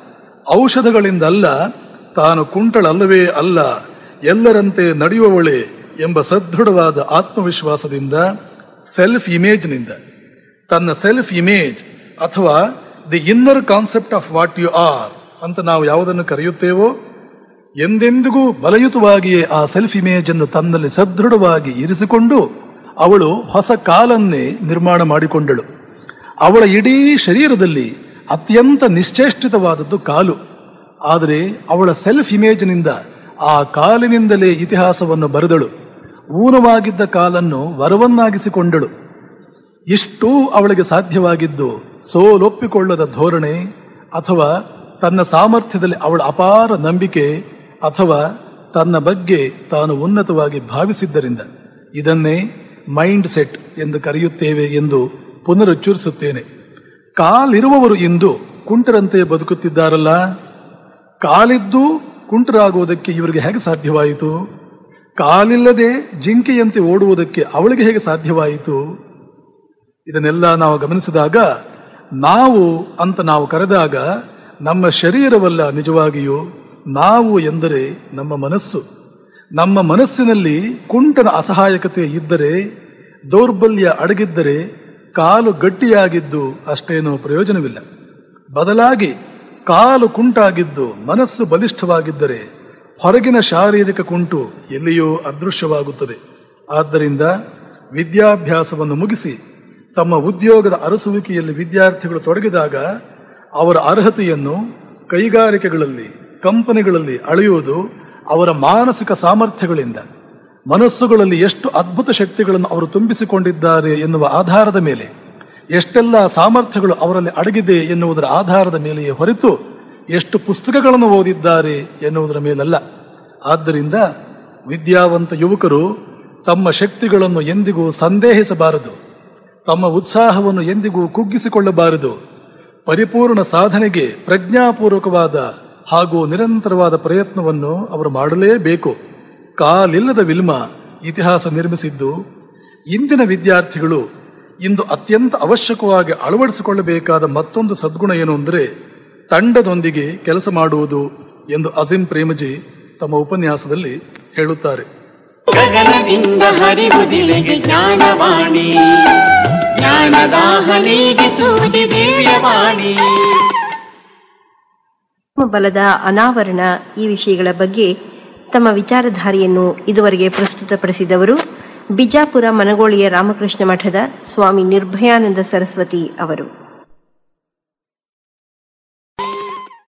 ಔಷಧಗಳಿಂದ ಅಲ್ಲ ತಾನು ಕುಂಟಳಲ್ಲವೇ ಅಲ್ಲ ಎಲ್ಲರಂತೆ ನಡೆಯುವವಳೆ ಎಂಬ ಸದೃಢವಾದ ಆತ್ಮವಿಶ್ವಾಸದಿಂದ ಸೆಲ್ಫ್ ಇಮೇಜ್ನಿಂದ ತನ್ನ ಸೆಲ್ಫ್ ಇಮೇಜ್ ಅಥವಾ the inner concept of what you are ಅಂತ ನಾವು ಯಾವುದನ್ನು ಕರೆಯುತ್ತೇವೋ ಎಂದೆಂದಿಗೂ ಬಲಯುತವಾಗಿಯೇ ಆ ಸೆಲ್ಫ್ ಇಮೇಜ್ ಅನ್ನು ತನ್ನಲ್ಲಿ ಸದೃಢವಾಗಿ ಇರಿಸಿಕೊಂಡು ಅವಳು ಹೊಸ ಕಾಲನ್ನೇ ನಿರ್ಮಾಣ ಮಾಡಿಕೊಂಡಳು ಅವಳ ಇಡೀ ಶರೀರದಲ್ಲಿ ಅತ್ಯಂತ ನಿಶ್ಚೇಷ್ಟಿತವಾದದ್ದು ಕಾಲು ಆದರೆ ಅವಳ ಸೆಲ್ಫ್ ಇಮೇಜ್ನಿಂದ ಆ ಕಾಲಿನಿಂದಲೇ ಇತಿಹಾಸವನ್ನು ಬರೆದಳು ಊನವಾಗಿದ್ದ ಕಾಲನ್ನು ವರವನ್ನಾಗಿಸಿಕೊಂಡಳು ಇಷ್ಟೂ ಅವಳಿಗೆ ಸಾಧ್ಯವಾಗಿದ್ದು ಸೋಲೊಪ್ಪಿಕೊಳ್ಳದ ಧೋರಣೆ ಅಥವಾ ತನ್ನ ಸಾಮರ್ಥ್ಯದಲ್ಲಿ ಅವಳ ಅಪಾರ ನಂಬಿಕೆ ಅಥವಾ ತನ್ನ ಬಗ್ಗೆ ತಾನು ಉನ್ನತವಾಗಿ ಭಾವಿಸಿದ್ದರಿಂದ ಇದನ್ನೇ ಮೈಂಡ್ ಸೆಟ್ ಎಂದು ಕರೆಯುತ್ತೇವೆ ಎಂದು ಪುನರುಚ್ಚರಿಸುತ್ತೇನೆ ಕಾಲಿರುವವರು ಇಂದು ಕುಂಟರಂತೆ ಬದುಕುತ್ತಿದ್ದಾರಲ್ಲ ಕಾಲಿದ್ದು ಕುಂಟರಾಗುವುದಕ್ಕೆ ಇವರಿಗೆ ಹೇಗೆ ಸಾಧ್ಯವಾಯಿತು ಕಾಲಿಲ್ಲದೆ ಜಿಂಕೆಯಂತೆ ಓಡುವುದಕ್ಕೆ ಅವಳಿಗೆ ಹೇಗೆ ಸಾಧ್ಯವಾಯಿತು ಇದನ್ನೆಲ್ಲ ನಾವು ಗಮನಿಸಿದಾಗ ನಾವು ಅಂತ ನಾವು ಕರೆದಾಗ ನಮ್ಮ ಶರೀರವಲ್ಲ ನಿಜವಾಗಿಯೂ ನಾವು ಎಂದರೆ ನಮ್ಮ ಮನಸ್ಸು ನಮ್ಮ ಮನಸ್ಸಿನಲ್ಲಿ ಕುಂಟನ ಅಸಹಾಯಕತೆ ಇದ್ದರೆ ದೌರ್ಬಲ್ಯ ಅಡಗಿದ್ದರೆ ಕಾಲು ಗಟ್ಟಿಯಾಗಿದ್ದು ಅಷ್ಟೇನೂ ಪ್ರಯೋಜನವಿಲ್ಲ ಬದಲಾಗಿ ಕಾಲು ಕುಂಟಾಗಿದ್ದು ಮನಸ್ಸು ಬಲಿಷ್ಠವಾಗಿದ್ದರೆ ಹೊರಗಿನ ಶಾರೀರಿಕ ಕುಂಟು ಎಲ್ಲಿಯೋ ಅದೃಶ್ಯವಾಗುತ್ತದೆ ಆದ್ದರಿಂದ ವಿದ್ಯಾಭ್ಯಾಸವನ್ನು ಮುಗಿಸಿ ತಮ್ಮ ಉದ್ಯೋಗದ ಅರಸುವಿಕೆಯಲ್ಲಿ ವಿದ್ಯಾರ್ಥಿಗಳು ತೊಡಗಿದಾಗ ಅವರ ಅರ್ಹತೆಯನ್ನು ಕೈಗಾರಿಕೆಗಳಲ್ಲಿ ಕಂಪನಿಗಳಲ್ಲಿ ಅಳೆಯುವುದು ಅವರ ಮಾನಸಿಕ ಸಾಮರ್ಥ್ಯಗಳಿಂದ ಮನಸ್ಸುಗಳಲ್ಲಿ ಎಷ್ಟು ಅದ್ಭುತ ಶಕ್ತಿಗಳನ್ನು ಅವರು ತುಂಬಿಸಿಕೊಂಡಿದ್ದಾರೆ ಎನ್ನುವ ಆಧಾರದ ಮೇಲೆ ಎಷ್ಟೆಲ್ಲ ಸಾಮರ್ಥ್ಯಗಳು ಅವರಲ್ಲಿ ಅಡಗಿದೆ ಎನ್ನುವುದರ ಆಧಾರದ ಮೇಲೆಯೇ ಹೊರತು ಎಷ್ಟು ಪುಸ್ತಕಗಳನ್ನು ಓದಿದ್ದಾರೆ ಎನ್ನುವುದರ ಮೇಲಲ್ಲ ಆದ್ದರಿಂದ ವಿದ್ಯಾವಂತ ಯುವಕರು ತಮ್ಮ ಶಕ್ತಿಗಳನ್ನು ಎಂದಿಗೂ ಸಂದೇಹಿಸಬಾರದು ತಮ್ಮ ಉತ್ಸಾಹವನ್ನು ಎಂದಿಗೂ ಕುಗ್ಗಿಸಿಕೊಳ್ಳಬಾರದು ಪರಿಪೂರ್ಣ ಸಾಧನೆಗೆ ಪ್ರಜ್ಞಾಪೂರ್ವಕವಾದ ಹಾಗೂ ನಿರಂತರವಾದ ಪ್ರಯತ್ನವನ್ನು ಅವರು ಮಾಡಲೇಬೇಕು ಕಾಲಿಲ್ಲದ ವಿಲ್ಮ ಇತಿಹಾಸ ನಿರ್ಮಿಸಿದ್ದು ಇಂದಿನ ವಿದ್ಯಾರ್ಥಿಗಳು ಇಂದು ಅತ್ಯಂತ ಅವಶ್ಯಕವಾಗಿ ಅಳವಡಿಸಿಕೊಳ್ಳಬೇಕಾದ ಮತ್ತೊಂದು ಸದ್ಗುಣ ಏನು ಅಂದರೆ ತಂಡದೊಂದಿಗೆ ಕೆಲಸ ಮಾಡುವುದು ಎಂದು ಅಜಿಂ ಪ್ರೇಮಜಿ ತಮ್ಮ ಉಪನ್ಯಾಸದಲ್ಲಿ ಹೇಳುತ್ತಾರೆ ಗಗನದಿಂದ ಹರಿವುದಿಲೆಗೆ ಜ್ಞಾನವಾಣಿ ಜ್ಞಾನದಾಹ ನೀಗಿಸುವುದಿ ದಿವ್ಯವಾಣಿ ಬಲದ ಅನಾವರಣ ಈ ವಿಷಯಗಳ ಬಗ್ಗೆ ತಮ್ಮ ವಿಚಾರಧಾರೆಯನ್ನು ಇದುವರೆಗೆ ಪ್ರಸ್ತುತಪಡಿಸಿದವರು ಬಿಜಾಪುರ ಮನಗೋಳಿಯ ರಾಮಕೃಷ್ಣ ಮಠದ ಸ್ವಾಮಿ ನಿರ್ಭಯಾನಂದ ಸರಸ್ವತಿ ಅವರು